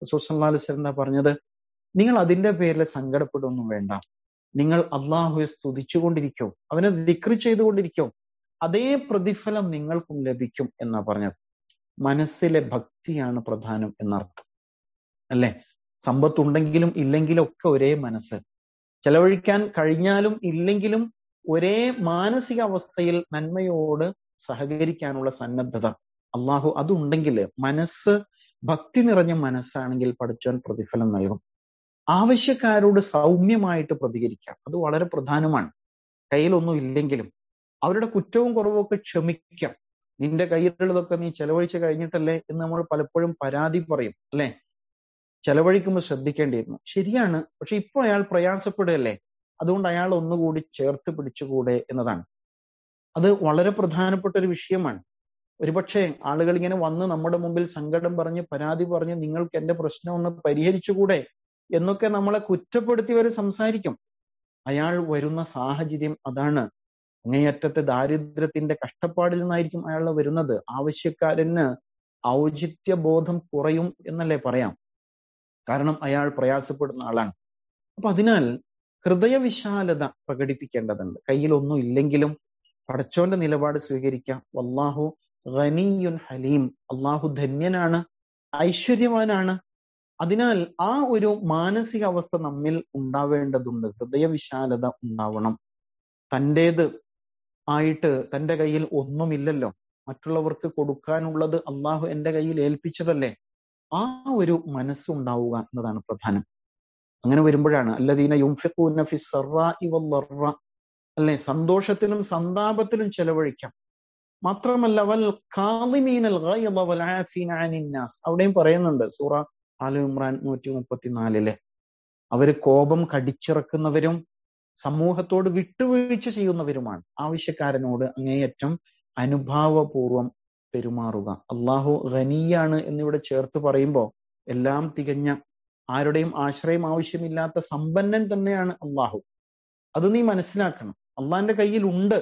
റസൂൽ എന്താ പറഞ്ഞത് നിങ്ങൾ അതിന്റെ പേരിൽ സങ്കടപ്പെടുകയൊന്നും വേണ്ട നിങ്ങൾ അള്ളാഹുവെ സ്തുതിച്ചുകൊണ്ടിരിക്കും അവനെ ദിക്രി ചെയ്തുകൊണ്ടിരിക്കും അതേ പ്രതിഫലം നിങ്ങൾക്കും ലഭിക്കും എന്നാ പറഞ്ഞത് മനസ്സിലെ ഭക്തിയാണ് പ്രധാനം എന്നർത്ഥം അല്ലെ സമ്പത്തുണ്ടെങ്കിലും ഇല്ലെങ്കിലും ഒക്കെ ഒരേ മനസ്സ് ചെലവഴിക്കാൻ കഴിഞ്ഞാലും ഇല്ലെങ്കിലും ഒരേ മാനസിക അവസ്ഥയിൽ നന്മയോട് സഹകരിക്കാനുള്ള സന്നദ്ധത അള്ളാഹു അതുണ്ടെങ്കിൽ മനസ്സ് ഭക്തി നിറഞ്ഞ മനസ്സാണെങ്കിൽ പഠിച്ചവൻ പ്രതിഫലം നൽകും ആവശ്യക്കാരോട് സൗമ്യമായിട്ട് പ്രതികരിക്കാം അത് വളരെ പ്രധാനമാണ് കയ്യിലൊന്നും ഇല്ലെങ്കിലും അവരുടെ കുറ്റവും കുറവും ഒക്കെ ക്ഷമിക്കാം നിന്റെ കയ്യിലുള്ളതൊക്കെ നീ ചെലവഴിച്ച് കഴിഞ്ഞിട്ടല്ലേ എന്ന് നമ്മൾ പലപ്പോഴും പരാതി പറയും അല്ലെ ചെലവഴിക്കുമ്പോൾ ശ്രദ്ധിക്കേണ്ടിയിരുന്നു ശരിയാണ് പക്ഷെ ഇപ്പൊ അയാൾ പ്രയാസപ്പെടുകയല്ലേ അതുകൊണ്ട് അയാൾ ഒന്നുകൂടി ചേർത്ത് പിടിച്ചുകൂടെ എന്നതാണ് അത് വളരെ പ്രധാനപ്പെട്ട ഒരു വിഷയമാണ് ഒരുപക്ഷെ ആളുകൾ ഇങ്ങനെ വന്ന് നമ്മുടെ മുമ്പിൽ സങ്കടം പറഞ്ഞ് പരാതി പറഞ്ഞ് നിങ്ങൾക്ക് എന്റെ പ്രശ്നം ഒന്ന് പരിഹരിച്ചുകൂടെ എന്നൊക്കെ നമ്മളെ കുറ്റപ്പെടുത്തി വരെ സംസാരിക്കും അയാൾ വരുന്ന സാഹചര്യം അതാണ് അങ്ങേയറ്റത്തെ ദാരിദ്ര്യത്തിന്റെ കഷ്ടപ്പാടിൽ നിന്നായിരിക്കും അയാൾ വരുന്നത് ആവശ്യക്കാരന് ഔചിത്യ ബോധം കുറയും എന്നല്ലേ പറയാം കാരണം അയാൾ പ്രയാസപ്പെടുന്ന ആളാണ് അപ്പൊ അതിനാൽ ഹൃദയവിശാലത പ്രകടിപ്പിക്കേണ്ടതുണ്ട് കയ്യിൽ ഒന്നും ഇല്ലെങ്കിലും പടച്ചോന്റെ നിലപാട് സ്വീകരിക്കാം വല്ലാഹു ഖനിയുൻ ഹലീം അള്ളാഹു ധന്യനാണ് ഐശ്വര്യവാനാണ് അതിനാൽ ആ ഒരു മാനസികാവസ്ഥ നമ്മിൽ ഉണ്ടാവേണ്ടതുണ്ട് ഹൃദയവിശാലത ഉണ്ടാവണം തൻ്റേത് ആയിട്ട് തൻ്റെ കയ്യിൽ ഒന്നുമില്ലല്ലോ മറ്റുള്ളവർക്ക് കൊടുക്കാനുള്ളത് അള്ളാഹു എൻ്റെ കയ്യിൽ ഏൽപ്പിച്ചതല്ലേ ആ ഒരു മനസ്സുണ്ടാവുക എന്നതാണ് പ്രധാനം അങ്ങനെ വരുമ്പോഴാണ് അല്ലദീന യുംഫിഖൂന ഫി സർറാഇ വല്ലറ അല്ലെ സന്തോഷത്തിലും സന്താപത്തിലും ചെലവഴിക്കാം മാത്രമല്ല വൽ കാളിമീനൽ ഗൈള വൽ ആഫീന അനിൻ നാസ് അവിടെയും പറയുന്നുണ്ട് സൂറ ആലു ഇമ്രാൻ നൂറ്റി മുപ്പത്തിനാലില് അവര് കോപം കടിച്ചിറക്കുന്നവരും സമൂഹത്തോട് വിട്ടുവീഴ്ച ചെയ്യുന്നവരുമാണ് ആവശ്യക്കാരനോട് അങ്ങേയറ്റം അനുഭാവപൂർവം പെരുമാറുക അള്ളാഹു ഖനിയാണ് എന്നിവിടെ ചേർത്ത് പറയുമ്പോൾ എല്ലാം തികഞ്ഞ ആരുടെയും ആശ്രയം ആവശ്യമില്ലാത്ത സമ്പന്നൻ തന്നെയാണ് അള്ളാഹു അത് നീ മനസ്സിലാക്കണം അള്ളാഹിന്റെ കയ്യിൽ ഉണ്ട്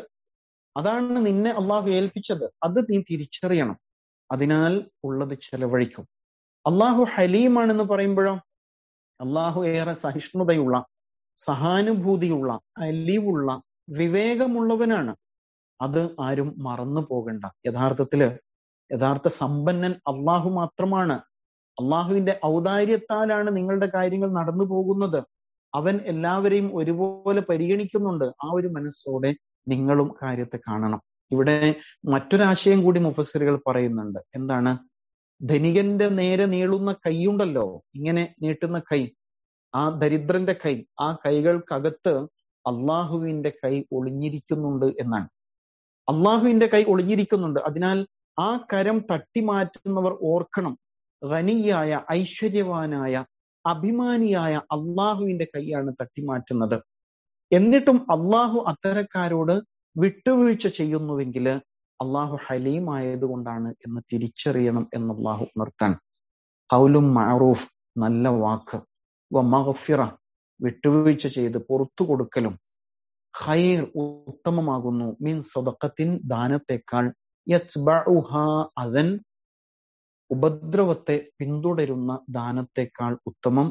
അതാണ് നിന്നെ അള്ളാഹു ഏൽപ്പിച്ചത് അത് നീ തിരിച്ചറിയണം അതിനാൽ ഉള്ളത് ചെലവഴിക്കും അള്ളാഹു ഹലീമാണെന്ന് പറയുമ്പോഴോ അള്ളാഹു ഏറെ സഹിഷ്ണുതയുള്ള സഹാനുഭൂതിയുള്ള അലിവുള്ള വിവേകമുള്ളവനാണ് അത് ആരും മറന്നു പോകണ്ട യഥാർത്ഥത്തില് യഥാർത്ഥ സമ്പന്നൻ അള്ളാഹു മാത്രമാണ് അള്ളാഹുവിന്റെ ഔദാര്യത്താലാണ് നിങ്ങളുടെ കാര്യങ്ങൾ നടന്നു പോകുന്നത് അവൻ എല്ലാവരെയും ഒരുപോലെ പരിഗണിക്കുന്നുണ്ട് ആ ഒരു മനസ്സോടെ നിങ്ങളും കാര്യത്തെ കാണണം ഇവിടെ മറ്റൊരാശയം കൂടി മുഫസ്സിറുകൾ പറയുന്നുണ്ട് എന്താണ് ധനികന്റെ നേരെ നീളുന്ന കൈയുണ്ടല്ലോ ഇങ്ങനെ നീട്ടുന്ന കൈ ആ ദരിദ്രന്റെ കൈ ആ കൈകൾക്കകത്ത് അള്ളാഹുവിന്റെ കൈ ഒളിഞ്ഞിരിക്കുന്നുണ്ട് എന്നാണ് അള്ളാഹുവിന്റെ കൈ ഒളിഞ്ഞിരിക്കുന്നുണ്ട് അതിനാൽ ആ കരം തട്ടിമാറ്റുന്നവർ ഓർക്കണം ഖനിയായ ഐശ്വര്യവാനായ അഭിമാനിയായ അള്ളാഹുവിന്റെ കൈയാണ് തട്ടിമാറ്റുന്നത് എന്നിട്ടും അള്ളാഹു അത്തരക്കാരോട് വിട്ടുവീഴ്ച ചെയ്യുന്നുവെങ്കിൽ അള്ളാഹു ഹലീം ആയതുകൊണ്ടാണ് എന്ന് തിരിച്ചറിയണം എന്ന് അള്ളാഹു ഉണർത്താൻ കൗലും മാറൂഫ് നല്ല വാക്ക് വ മഹഫിറ വിട്ടുവീഴ്ച ചെയ്ത് പുറത്തു കൊടുക്കലും ഖൈർ ഉത്തമമാകുന്നു മീൻ സദക്കത്തിൻ ദാനത്തെക്കാൾ അതൻ ഉപദ്രവത്തെ പിന്തുടരുന്ന ദാനത്തെക്കാൾ ഉത്തമം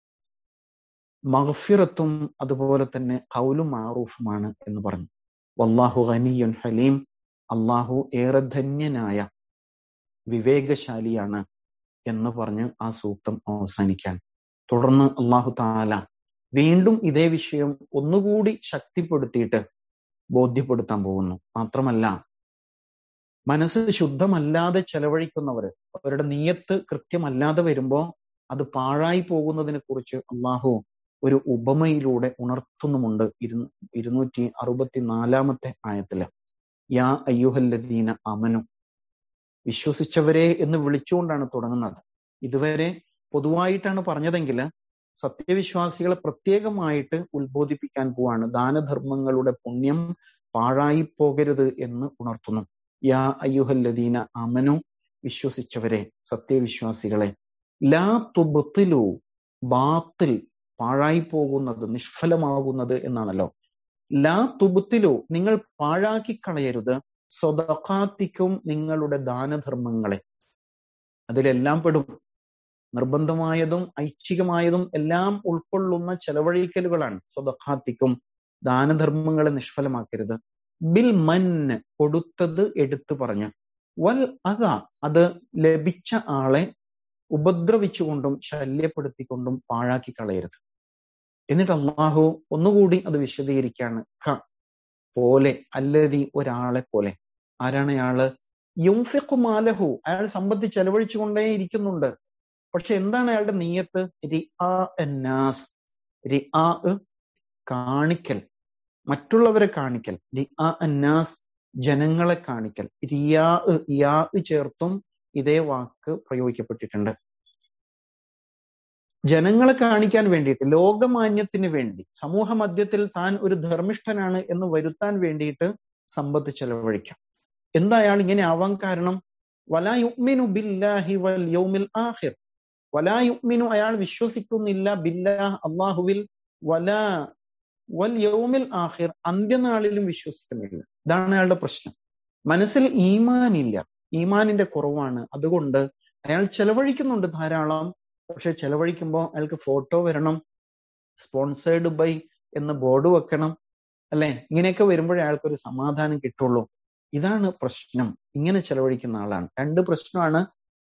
മഹഫിറത്തും അതുപോലെ തന്നെ കൗലും മാറൂഫുമാണ് എന്ന് പറഞ്ഞു വല്ലാഹു ഖനിയുൻ ഹലീം അള്ളാഹു ഏറെ ധന്യനായ വിവേകശാലിയാണ് എന്ന് പറഞ്ഞ് ആ സൂക്തം അവസാനിക്കാൻ തുടർന്ന് അള്ളാഹു താല വീണ്ടും ഇതേ വിഷയം ഒന്നുകൂടി ശക്തിപ്പെടുത്തിയിട്ട് ബോധ്യപ്പെടുത്താൻ പോകുന്നു മാത്രമല്ല മനസ്സ് ശുദ്ധമല്ലാതെ ചെലവഴിക്കുന്നവർ അവരുടെ നീയത്ത് കൃത്യമല്ലാതെ വരുമ്പോ അത് പാഴായി പോകുന്നതിനെ കുറിച്ച് അള്ളാഹു ഒരു ഉപമയിലൂടെ ഉണർത്തുന്നുമുണ്ട് ഇരു ഇരുന്നൂറ്റി അറുപത്തിനാലാമത്തെ ആയത്തില് യാ അയ്യുഹല്ലദീന അമനു വിശ്വസിച്ചവരെ എന്ന് വിളിച്ചുകൊണ്ടാണ് തുടങ്ങുന്നത് ഇതുവരെ പൊതുവായിട്ടാണ് പറഞ്ഞതെങ്കിൽ സത്യവിശ്വാസികളെ പ്രത്യേകമായിട്ട് ഉത്ബോധിപ്പിക്കാൻ പോവാണ് ദാനധർമ്മങ്ങളുടെ പുണ്യം പാഴായി പോകരുത് എന്ന് ഉണർത്തുന്നു യാ അയ്യുഹല്ലദീന അമനു വിശ്വസിച്ചവരെ സത്യവിശ്വാസികളെ ലാ തുബത്തിലു ബാത്തിൽ പാഴായി പോകുന്നത് നിഷ്ഫലമാകുന്നത് എന്നാണല്ലോ ലാ തുബത്തിലു നിങ്ങൾ പാഴാക്കി കളയരുത് സ്വതക്കാത്തിക്കും നിങ്ങളുടെ ദാനധർമ്മങ്ങളെ അതിലെല്ലാം പെടും നിർബന്ധമായതും ഐച്ഛികമായതും എല്ലാം ഉൾക്കൊള്ളുന്ന ചെലവഴിക്കലുകളാണ് സ്വതക്കാത്തിക്കും ദാനധർമ്മങ്ങളെ നിഷ്ഫലമാക്കരുത് ബിൽ മന്ന് കൊടുത്തത് എടുത്തു പറഞ്ഞു വൽ അതാ അത് ലഭിച്ച ആളെ ഉപദ്രവിച്ചുകൊണ്ടും ശല്യപ്പെടുത്തിക്കൊണ്ടും പാഴാക്കി കളയരുത് എന്നിട്ട് അള്ളാഹു ഒന്നുകൂടി അത് വിശദീകരിക്കാണ് ഖ പോലെ അല്ലതി ഒരാളെ പോലെ ആരാണ് അയാള് യുംഫിഖു മാലഹു അയാൾ സമ്പത്ത് ചെലവഴിച്ചുകൊണ്ടേ ഇരിക്കുന്നുണ്ട് പക്ഷെ എന്താണ് അയാളുടെ നീയത്ത് റിആ എന്നാസ് റിആ കാണിക്കൽ മറ്റുള്ളവരെ കാണിക്കൽ റിആ അന്നാസ് ജനങ്ങളെ കാണിക്കൽ റിയാ യാ ചേർത്തും ഇതേ വാക്ക് പ്രയോഗിക്കപ്പെട്ടിട്ടുണ്ട് ജനങ്ങളെ കാണിക്കാൻ വേണ്ടിയിട്ട് ലോകമാന്യത്തിന് വേണ്ടി സമൂഹ മധ്യത്തിൽ താൻ ഒരു ധർമ്മിഷ്ഠനാണ് എന്ന് വരുത്താൻ വേണ്ടിയിട്ട് സമ്പത്ത് ചെലവഴിക്കാം എന്താ അയാൾ ഇങ്ങനെ ആവാൻ കാരണം വലാ യുഗ്മിനു ബില്ലാഹി വൽ യൗമിൽ ആഖിർ വലാ യുഗ്മിനു അയാൾ വിശ്വസിക്കുന്നില്ല ബില്ലാഹ് അള്ളാഹുവിൽ വലാ വൽ യൗമിൽ ആഖിർ അന്ത്യനാളിലും വിശ്വസിക്കുന്നില്ല ഇതാണ് അയാളുടെ പ്രശ്നം മനസ്സിൽ ഈമാനില്ല ഈമാനിന്റെ കുറവാണ് അതുകൊണ്ട് അയാൾ ചെലവഴിക്കുന്നുണ്ട് ധാരാളം പക്ഷെ ചെലവഴിക്കുമ്പോൾ അയാൾക്ക് ഫോട്ടോ വരണം സ്പോൺസേർഡ് ബൈ എന്ന് ബോർഡ് വെക്കണം അല്ലെ ഇങ്ങനെയൊക്കെ വരുമ്പോഴേ അയാൾക്കൊരു സമാധാനം കിട്ടുള്ളൂ ഇതാണ് പ്രശ്നം ഇങ്ങനെ ചെലവഴിക്കുന്ന ആളാണ് രണ്ട് പ്രശ്നമാണ്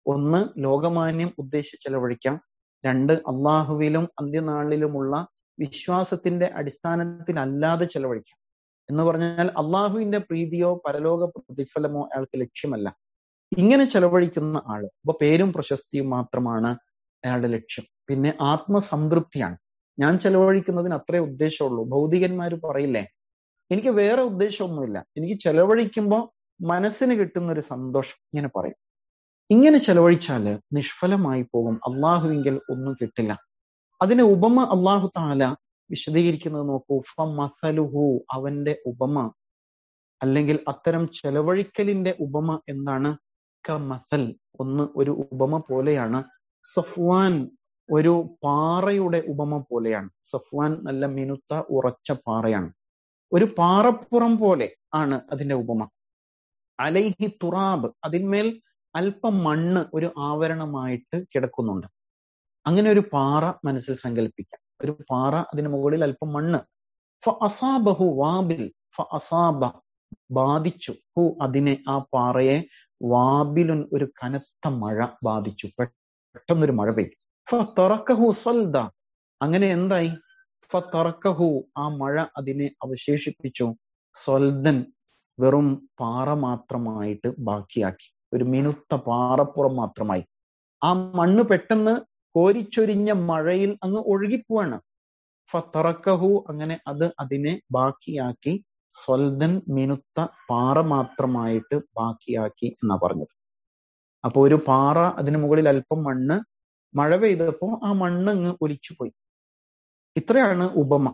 ഒന്ന് ലോകമാന്യം ഉദ്ദേശിച്ച് ചെലവഴിക്കാം രണ്ട് അള്ളാഹുവിലും അന്ത്യനാളിലുമുള്ള വിശ്വാസത്തിന്റെ അടിസ്ഥാനത്തിലല്ലാതെ ചെലവഴിക്കാം എന്ന് പറഞ്ഞാൽ അള്ളാഹുവിന്റെ പ്രീതിയോ പരലോക പ്രതിഫലമോ അയാൾക്ക് ലക്ഷ്യമല്ല ഇങ്ങനെ ചെലവഴിക്കുന്ന ആള് അപ്പൊ പേരും പ്രശസ്തിയും മാത്രമാണ് അയാളുടെ ലക്ഷ്യം പിന്നെ ആത്മസംതൃപ്തിയാണ് ഞാൻ ചെലവഴിക്കുന്നതിന് അത്രേ ഉദ്ദേശമുള്ളൂ ഭൗതികന്മാർ പറയില്ലേ എനിക്ക് വേറെ ഉദ്ദേശമൊന്നുമില്ല എനിക്ക് ചെലവഴിക്കുമ്പോൾ മനസ്സിന് കിട്ടുന്ന ഒരു സന്തോഷം ഇങ്ങനെ പറയും ഇങ്ങനെ ചെലവഴിച്ചാല് നിഷ്ഫലമായി പോകും അള്ളാഹുവിങ്കിൽ ഒന്നും കിട്ടില്ല അതിന് ഉപമ അള്ളാഹു താല വിശദീകരിക്കുന്നത് നോക്കൂ ഫമസലുഹു അവന്റെ ഉപമ അല്ലെങ്കിൽ അത്തരം ചെലവഴിക്കലിന്റെ ഉപമ എന്താണ് കമസൽ ഒന്ന് ഒരു ഉപമ പോലെയാണ് സഫ്വാൻ ഒരു പാറയുടെ ഉപമ പോലെയാണ് സഫ്വാൻ നല്ല മിനുത്ത ഉറച്ച പാറയാണ് ഒരു പാറപ്പുറം പോലെ ആണ് അതിന്റെ ഉപമ അലൈഹി തുറാബ് അതിന്മേൽ അല്പം മണ്ണ് ഒരു ആവരണമായിട്ട് കിടക്കുന്നുണ്ട് അങ്ങനെ ഒരു പാറ മനസ്സിൽ സങ്കല്പിക്കാം ഒരു പാറ അതിന് മുകളിൽ അല്പം മണ്ണ് ഫ അസാബഹു വാബിൽ ഫ അസാബ ബാധിച്ചു ഹു അതിനെ ആ പാറയെ വാബിലുൻ ഒരു കനത്ത മഴ ബാധിച്ചു പെട്ടെന്നൊരു മഴ പെയ്തു ഫ തറക്കഹു സൽദ അങ്ങനെ എന്തായി ഫ തറക്കഹു ആ മഴ അതിനെ അവശേഷിപ്പിച്ചു സ്വൽദൻ വെറും പാറ മാത്രമായിട്ട് ബാക്കിയാക്കി ഒരു മിനുത്ത പാറപ്പുറം മാത്രമായി ആ മണ്ണ് പെട്ടെന്ന് കോരിച്ചൊരിഞ്ഞ മഴയിൽ അങ്ങ് ഒഴുകിപ്പോവാണ് ഫത്തറക്കഹു അങ്ങനെ അത് അതിനെ ബാക്കിയാക്കി സ്വൽദൻ മിനുത്ത പാറ മാത്രമായിട്ട് ബാക്കിയാക്കി എന്നാ പറഞ്ഞത് അപ്പൊ ഒരു പാറ അതിന് മുകളിൽ അല്പം മണ്ണ് മഴ പെയ്തപ്പോ ആ മണ്ണ് അങ്ങ് ഒലിച്ചുപോയി ഇത്രയാണ് ഉപമ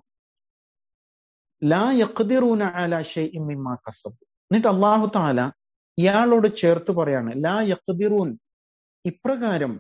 ലാ യഖ്ദിറൂന അലാ ഷൈഇൻ മിമ്മാ കസബു എന്നിട്ട് അള്ളാഹു താല ഇയാളോട് ചേർത്ത് പറയാണ് ലാ യഖ്ദിറൂൻ ഇപ്രകാരം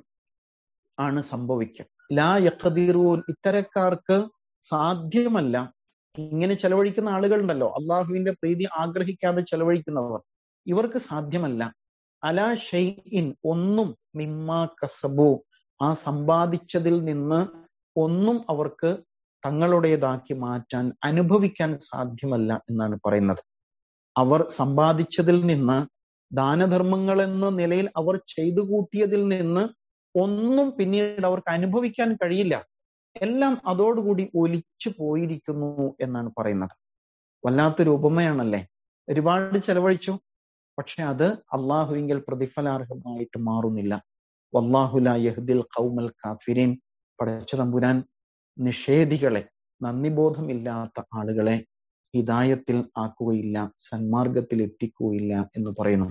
ആണ് സംഭവിക്കുക ലാ യഖ്ദിറൂൻ ഇത്തരക്കാർക്ക് സാധ്യമല്ല ഇങ്ങനെ ചെലവഴിക്കുന്ന ആളുകളുണ്ടല്ലോ അള്ളാഹുവിന്റെ പ്രീതി ആഗ്രഹിക്കാതെ ചെലവഴിക്കുന്നവർ ഇവർക്ക് സാധ്യമല്ല അലാ ഷെയ്ഇൻ ഒന്നും മിമ്മാ കസബു ആ സമ്പാദിച്ചതിൽ നിന്ന് ഒന്നും അവർക്ക് തങ്ങളുടേതാക്കി മാറ്റാൻ അനുഭവിക്കാൻ സാധ്യമല്ല എന്നാണ് പറയുന്നത് അവർ സമ്പാദിച്ചതിൽ നിന്ന് ദാനധർമ്മങ്ങൾ എന്ന നിലയിൽ അവർ ചെയ്തു കൂട്ടിയതിൽ നിന്ന് ഒന്നും പിന്നീട് അവർക്ക് അനുഭവിക്കാൻ കഴിയില്ല എല്ലാം അതോടുകൂടി ഒലിച്ചു പോയിരിക്കുന്നു എന്നാണ് പറയുന്നത് വല്ലാത്തൊരു ഉപമയാണല്ലേ ഒരുപാട് ചെലവഴിച്ചു പക്ഷെ അത് അള്ളാഹുവിങ്കൽ പ്രതിഫലാർഹമായിട്ട് മാറുന്നില്ല വല്ലാഹുല യഹ്ദിൽ ഖൗമൽ കാഫിരീൻ പടച്ച തമ്പുരാൻ നിഷേധികളെ നന്ദിബോധമില്ലാത്ത ആളുകളെ ഹിതായത്തിൽ ആക്കുകയില്ല സന്മാർഗത്തിൽ എത്തിക്കുകയില്ല എന്ന് പറയുന്നു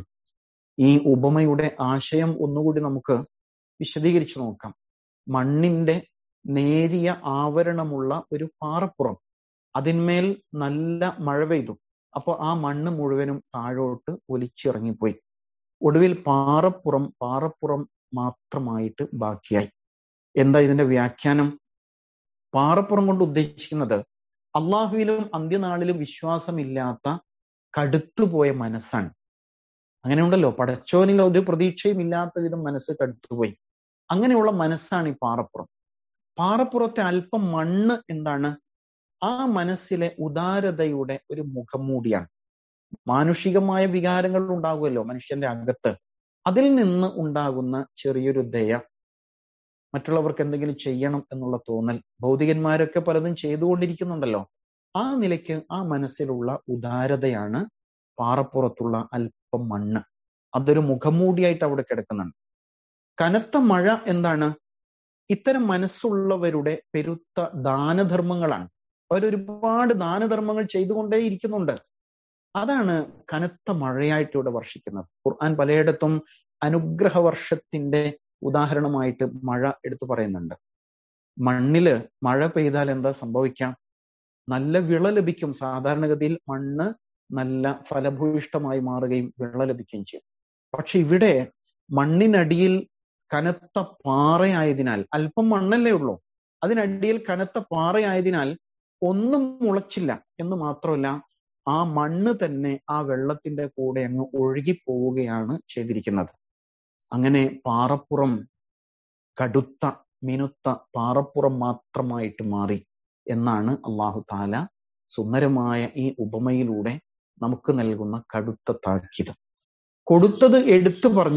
ഈ ഉപമയുടെ ആശയം ഒന്നുകൂടി നമുക്ക് വിശദീകരിച്ചു നോക്കാം മണ്ണിന്റെ നേരിയ ആവരണമുള്ള ഒരു പാറപ്പുറം അതിന്മേൽ നല്ല മഴ പെയ്തു അപ്പോൾ ആ മണ്ണ് മുഴുവനും താഴോട്ട് ഒലിച്ചിറങ്ങിപ്പോയി ഒടുവിൽ പാറപ്പുറം പാറപ്പുറം മാത്രമായിട്ട് ബാക്കിയായി എന്താ ഇതിന്റെ വ്യാഖ്യാനം പാറപ്പുറം കൊണ്ട് ഉദ്ദേശിക്കുന്നത് അള്ളാഹുവിലും അന്ത്യനാളിലും വിശ്വാസമില്ലാത്ത കടുത്തുപോയ മനസ്സാണ് അങ്ങനെ ഉണ്ടല്ലോ പടച്ചോനിൽ ഒരു പ്രതീക്ഷയും ഇല്ലാത്ത വിധം മനസ്സ് കടുത്തുപോയി അങ്ങനെയുള്ള മനസ്സാണ് ഈ പാറപ്പുറം പാറപ്പുറത്തെ അല്പം മണ്ണ് എന്താണ് ആ മനസ്സിലെ ഉദാരതയുടെ ഒരു മുഖംമൂടിയാണ് മാനുഷികമായ വികാരങ്ങൾ ഉണ്ടാകുമല്ലോ മനുഷ്യന്റെ അകത്ത് അതിൽ നിന്ന് ഉണ്ടാകുന്ന ചെറിയൊരു ദയ മറ്റുള്ളവർക്ക് എന്തെങ്കിലും ചെയ്യണം എന്നുള്ള തോന്നൽ ഭൗതികന്മാരൊക്കെ പലതും ചെയ്തുകൊണ്ടിരിക്കുന്നുണ്ടല്ലോ ആ നിലയ്ക്ക് ആ മനസ്സിലുള്ള ഉദാരതയാണ് പാറപ്പുറത്തുള്ള അല്പം മണ്ണ് അതൊരു മുഖംമൂടിയായിട്ട് അവിടെ കിടക്കുന്നുണ്ട് കനത്ത മഴ എന്താണ് ഇത്തരം മനസ്സുള്ളവരുടെ പെരുത്ത ദാനധർമ്മങ്ങളാണ് അവരൊരുപാട് ദാനധർമ്മങ്ങൾ ചെയ്തുകൊണ്ടേ ഇരിക്കുന്നുണ്ട് അതാണ് കനത്ത മഴയായിട്ട് ഇവിടെ വർഷിക്കുന്നത് ഖുർആൻ പലയിടത്തും അനുഗ്രഹ വർഷത്തിന്റെ ഉദാഹരണമായിട്ട് മഴ എടുത്തു പറയുന്നുണ്ട് മണ്ണില് മഴ പെയ്താൽ എന്താ സംഭവിക്കാം നല്ല വിള ലഭിക്കും സാധാരണഗതിയിൽ മണ്ണ് നല്ല ഫലഭൂയിഷ്ടമായി മാറുകയും വിള ലഭിക്കുകയും ചെയ്യും പക്ഷെ ഇവിടെ മണ്ണിനടിയിൽ കനത്ത പാറയായതിനാൽ അല്പം മണ്ണല്ലേ ഉള്ളൂ അതിനടിയിൽ കനത്ത പാറയായതിനാൽ ഒന്നും മുളച്ചില്ല എന്ന് മാത്രമല്ല ആ മണ്ണ് തന്നെ ആ വെള്ളത്തിന്റെ കൂടെ അങ്ങ് ഒഴുകി പോവുകയാണ് ചെയ്തിരിക്കുന്നത് അങ്ങനെ പാറപ്പുറം കടുത്ത മിനുത്ത പാറപ്പുറം മാത്രമായിട്ട് മാറി എന്നാണ് അള്ളാഹു താല സുന്ദരമായ ഈ ഉപമയിലൂടെ നമുക്ക് നൽകുന്ന കടുത്ത താക്കീത് കൊടുത്തത് എടുത്തു പറഞ്ഞും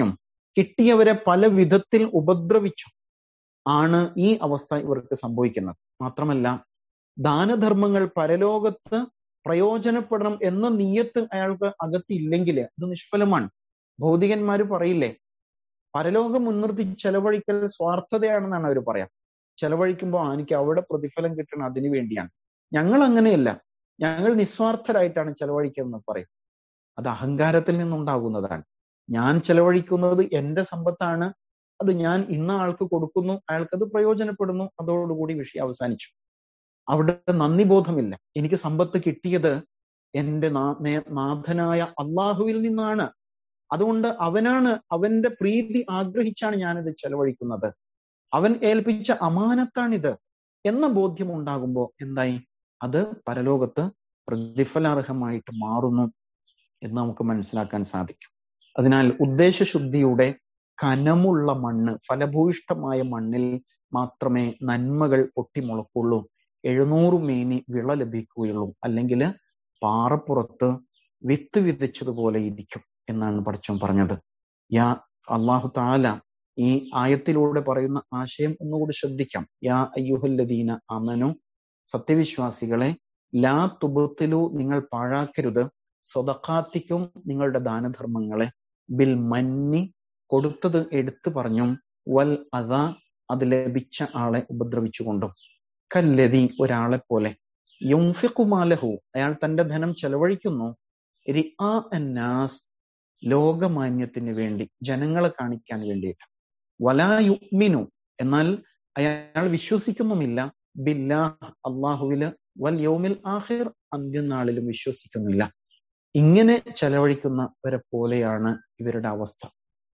കിട്ടിയവരെ പല വിധത്തിൽ ഉപദ്രവിച്ചു ആണ് ഈ അവസ്ഥ ഇവർക്ക് സംഭവിക്കുന്നത് മാത്രമല്ല ദാനധർമ്മങ്ങൾ പരലോകത്ത് പ്രയോജനപ്പെടണം എന്ന നീയത്ത് അയാൾക്ക് അകത്തില്ലെങ്കിൽ അത് നിഷ്ഫലമാണ് ഭൗതികന്മാര് പറയില്ലേ പരലോകം മുൻനിർത്തി ചെലവഴിക്കൽ സ്വാർത്ഥതയാണെന്നാണ് അവർ പറയാം ചെലവഴിക്കുമ്പോൾ എനിക്ക് അവിടെ പ്രതിഫലം കിട്ടണം അതിനു വേണ്ടിയാണ് ഞങ്ങൾ അങ്ങനെയല്ല ഞങ്ങൾ നിസ്വാർത്ഥരായിട്ടാണ് ചെലവഴിക്കുന്നത് പറയും അത് അഹങ്കാരത്തിൽ നിന്നുണ്ടാകുന്നതാണ് ഞാൻ ചെലവഴിക്കുന്നത് എന്റെ സമ്പത്താണ് അത് ഞാൻ ഇന്ന ആൾക്ക് കൊടുക്കുന്നു അയാൾക്കത് പ്രയോജനപ്പെടുന്നു അതോടുകൂടി വിഷയം അവസാനിച്ചു അവിടെ നന്ദി ബോധമില്ല എനിക്ക് സമ്പത്ത് കിട്ടിയത് എന്റെ നാഥനായ അള്ളാഹുവിൽ നിന്നാണ് അതുകൊണ്ട് അവനാണ് അവന്റെ പ്രീതി ആഗ്രഹിച്ചാണ് ഞാനിത് ചെലവഴിക്കുന്നത് അവൻ ഏൽപ്പിച്ച അമാനത്താണിത് എന്ന ബോധ്യം ഉണ്ടാകുമ്പോൾ എന്തായി അത് പരലോകത്ത് പ്രതിഫലാർഹമായിട്ട് മാറുന്നു എന്ന് നമുക്ക് മനസ്സിലാക്കാൻ സാധിക്കും അതിനാൽ ഉദ്ദേശശുദ്ധിയുടെ കനമുള്ള മണ്ണ് ഫലഭൂയിഷ്ടമായ മണ്ണിൽ മാത്രമേ നന്മകൾ പൊട്ടിമുളക്കുള്ളൂ എഴുന്നൂറ് മേനി വിള ലഭിക്കുകയുള്ളൂ അല്ലെങ്കിൽ പാറപ്പുറത്ത് വിത്ത് വിതച്ചതുപോലെ ഇരിക്കും എന്നാണ് പഠിച്ചോൻ പറഞ്ഞത് യാ അള്ളാഹു താല ഈ ആയത്തിലൂടെ പറയുന്ന ആശയം ഒന്നുകൂടി ശ്രദ്ധിക്കാം യാ അയ്യുഹല്ലദീന അമനു സത്യവിശ്വാസികളെ ലാ തുബത്തിലു നിങ്ങൾ പാഴാക്കരുത് സ്വതക്കാത്തിക്കും നിങ്ങളുടെ ദാനധർമ്മങ്ങളെ ബിൽ മന്നി കൊടുത്തത് എടുത്തു പറഞ്ഞും വൽ അത അത് ലഭിച്ച ആളെ ഉപദ്രവിച്ചുകൊണ്ടും കല്ലതി ഒരാളെ പോലെ യുംഫിഖുമാലഹു അയാൾ തന്റെ ധനം ചെലവഴിക്കുന്നു റിആ അന്നാസ് ലോകമാന്യത്തിന് വേണ്ടി ജനങ്ങളെ കാണിക്കാൻ വേണ്ടിയിട്ട് വലാ യുഗ്മിനു എന്നാൽ അയാൾ വിശ്വസിക്കുന്നുമില്ല ബില്ലാഹ് അള്ളാഹുവില് വൽ യോമിൽ ആഹിർ അന്ത്യനാളിലും വിശ്വസിക്കുന്നില്ല ഇങ്ങനെ ചെലവഴിക്കുന്നവരെ പോലെയാണ് ഇവരുടെ അവസ്ഥ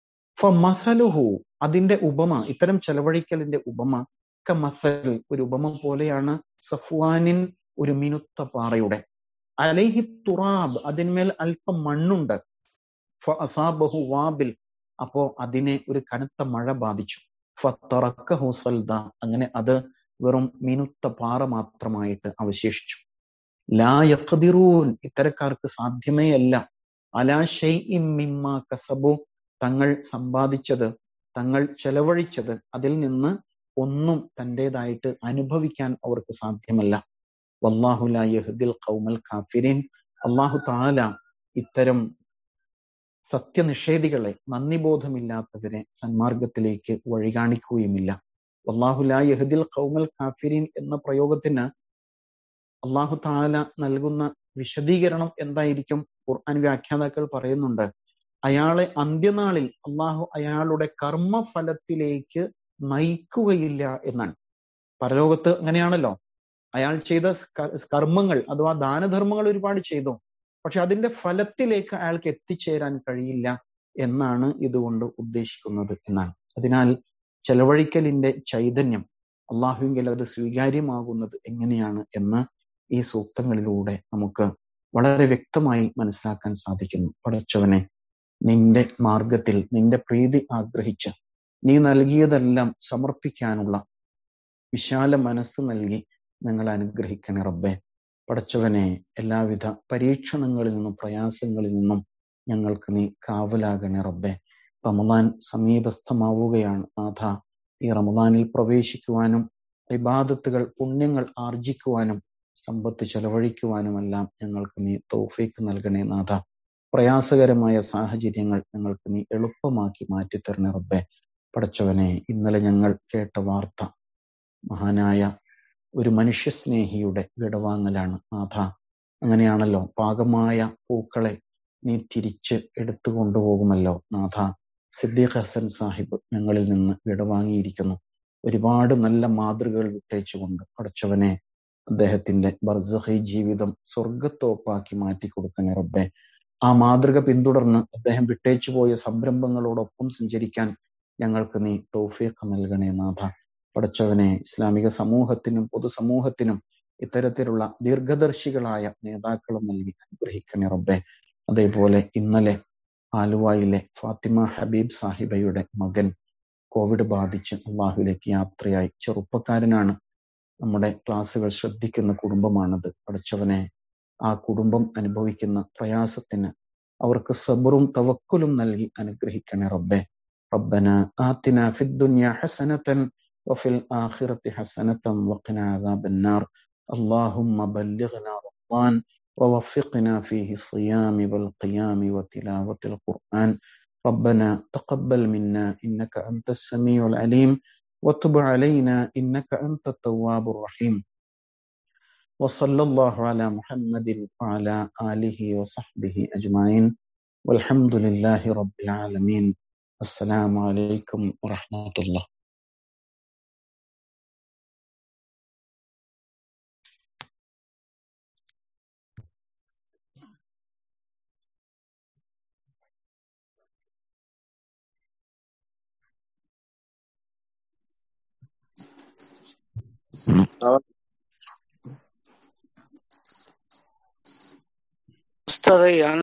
ഫമസലുഹു അതിന്റെ ഉപമ ഇത്തരം ചെലവഴിക്കലിന്റെ ഉപമ കമസൽ ഒരു ഉപമ പോലെയാണ് സഫ്വാനിൻ ഒരു മിനുത്ത പാറയുടെ അലൈഹി തുറാബ് അതിന്മേൽ അല്പം മണ്ണുണ്ട് അസാബഹു വാബിൽ അപ്പോ അതിനെ ഒരു കനത്ത മഴ ബാധിച്ചു ഫത്തറക്കഹു സൽദ അങ്ങനെ അത് വെറും മിനുത്ത പാറ മാത്രമായിട്ട് അവശേഷിച്ചു ലാ യഖ്ദിറൂൻ ഇത്തരക്കാർക്ക് സാധ്യമേ അല്ല അലാ ഷൈഇം മിമ്മ കസബു തങ്ങൾ സമ്പാദിച്ചത് തങ്ങൾ ചെലവഴിച്ചത് അതിൽ നിന്ന് ഒന്നും തൻ്റെതായിട്ട് അനുഭവിക്കാൻ അവർക്ക് സാധ്യമല്ല വല്ലാഹുല യഹ്ദിൽ ഖൗമൽ കാഫിരീൻ അള്ളാഹു താല ഇത്തരം സത്യനിഷേധികളെ നന്ദിബോധമില്ലാത്തവരെ സന്മാർഗത്തിലേക്ക് വഴികാണിക്കുകയുമില്ല വല്ലാഹുല യഹ്ദിൽ ഖൗമൽ കാഫിരീൻ എന്ന പ്രയോഗത്തിന് അള്ളാഹു താല നൽകുന്ന വിശദീകരണം എന്തായിരിക്കും ഖുർആൻ വ്യാഖ്യാതാക്കൾ പറയുന്നുണ്ട് അയാളെ അന്ത്യനാളിൽ അള്ളാഹു അയാളുടെ കർമ്മഫലത്തിലേക്ക് നയിക്കുകയില്ല എന്നാണ് പരലോകത്ത് അങ്ങനെയാണല്ലോ അയാൾ ചെയ്ത കർമ്മങ്ങൾ അഥവാ ദാനധർമ്മങ്ങൾ ഒരുപാട് ചെയ്തു പക്ഷെ അതിന്റെ ഫലത്തിലേക്ക് അയാൾക്ക് എത്തിച്ചേരാൻ കഴിയില്ല എന്നാണ് ഇതുകൊണ്ട് ഉദ്ദേശിക്കുന്നത് എന്നാണ് അതിനാൽ ചെലവഴിക്കലിന്റെ ചൈതന്യം അള്ളാഹുവിൽ അത് സ്വീകാര്യമാകുന്നത് എങ്ങനെയാണ് എന്ന് ഈ സൂക്തങ്ങളിലൂടെ നമുക്ക് വളരെ വ്യക്തമായി മനസ്സിലാക്കാൻ സാധിക്കുന്നു പടച്ചവനെ നിന്റെ മാർഗത്തിൽ നിന്റെ പ്രീതി ആഗ്രഹിച്ച് നീ നൽകിയതെല്ലാം സമർപ്പിക്കാനുള്ള വിശാല മനസ്സ് നൽകി ഞങ്ങൾ അനുഗ്രഹിക്കണേ റബ്ബെ പടച്ചവനെ എല്ലാവിധ പരീക്ഷണങ്ങളിൽ നിന്നും പ്രയാസങ്ങളിൽ നിന്നും ഞങ്ങൾക്ക് നീ കാവലാകണേ റബ്ബെ റമദാൻ സമീപസ്ഥമാവുകയാണ് നാഥ ഈ റമദാനിൽ പ്രവേശിക്കുവാനും ഇബാദത്തുകൾ പുണ്യങ്ങൾ ആർജിക്കുവാനും സമ്പത്ത് ചെലവഴിക്കുവാനുമെല്ലാം ഞങ്ങൾക്ക് നീ തൗഫീക്ക് നൽകണേ നാഥ പ്രയാസകരമായ സാഹചര്യങ്ങൾ ഞങ്ങൾക്ക് നീ എളുപ്പമാക്കി മാറ്റിത്തരണേ റബ്ബെ പടച്ചവനെ ഇന്നലെ ഞങ്ങൾ കേട്ട വാർത്ത മഹാനായ ഒരു മനുഷ്യസ്നേഹിയുടെ വിടവാങ്ങലാണ് നാഥ അങ്ങനെയാണല്ലോ പാകമായ പൂക്കളെ നീ തിരിച്ച് എടുത്തു കൊണ്ടുപോകുമല്ലോ നാഥ സിദ്ദീഖ് ഹസൻ സാഹിബ് ഞങ്ങളിൽ നിന്ന് വിടവാങ്ങിയിരിക്കുന്നു ഒരുപാട് നല്ല മാതൃകകൾ വിട്ടേച്ചുകൊണ്ട് പടച്ചവനെ അദ്ദേഹത്തിന്റെ ബർസഹി ജീവിതം സ്വർഗത്തോപ്പാക്കി മാറ്റി കൊടുക്കണേ റബ്ബെ ആ മാതൃക പിന്തുടർന്ന് അദ്ദേഹം വിട്ടേച്ചു പോയ സംരംഭങ്ങളോടൊപ്പം സഞ്ചരിക്കാൻ ഞങ്ങൾക്ക് നീ തൗഫീഖ് നൽകണേ നാഥ പടച്ചവനെ ഇസ്ലാമിക സമൂഹത്തിനും പൊതുസമൂഹത്തിനും ഇത്തരത്തിലുള്ള ദീർഘദർശികളായ നേതാക്കളും നൽകി അനുഗ്രഹിക്കണേ റബ്ബെ അതേപോലെ ഇന്നലെ ആലുവയിലെ ഫാത്തിമ ഹബീബ് സാഹിബയുടെ മകൻ കോവിഡ് ബാധിച്ച് അള്ളാഹുലേക്ക് യാത്രയായി ചെറുപ്പക്കാരനാണ് നമ്മുടെ ക്ലാസ്സുകൾ ശ്രദ്ധിക്കുന്ന കുടുംബമാണത് പഠിച്ചവനെ ആ കുടുംബം അനുഭവിക്കുന്ന പ്രയാസത്തിന് അവർക്ക് സബറും തവക്കുലും നൽകി അനുഗ്രഹിക്കണേ റബ്ബെ ربنا آتنا في الدنيا حسنة وفي الآخرة حسنة وقنا عذاب النار اللهم بلغنا رمضان ووفقنا فيه الصيام والقيام وتلاوة القرآن ربنا تقبل منا إنك أنت السميع العليم وتب علينا إنك أنت التواب الرحيم وصلى الله على محمد وعلى آله وصحبه أجمعين والحمد لله رب العالمين السلام عليكم ورحمة الله ഉസ്താദെ ഞാൻ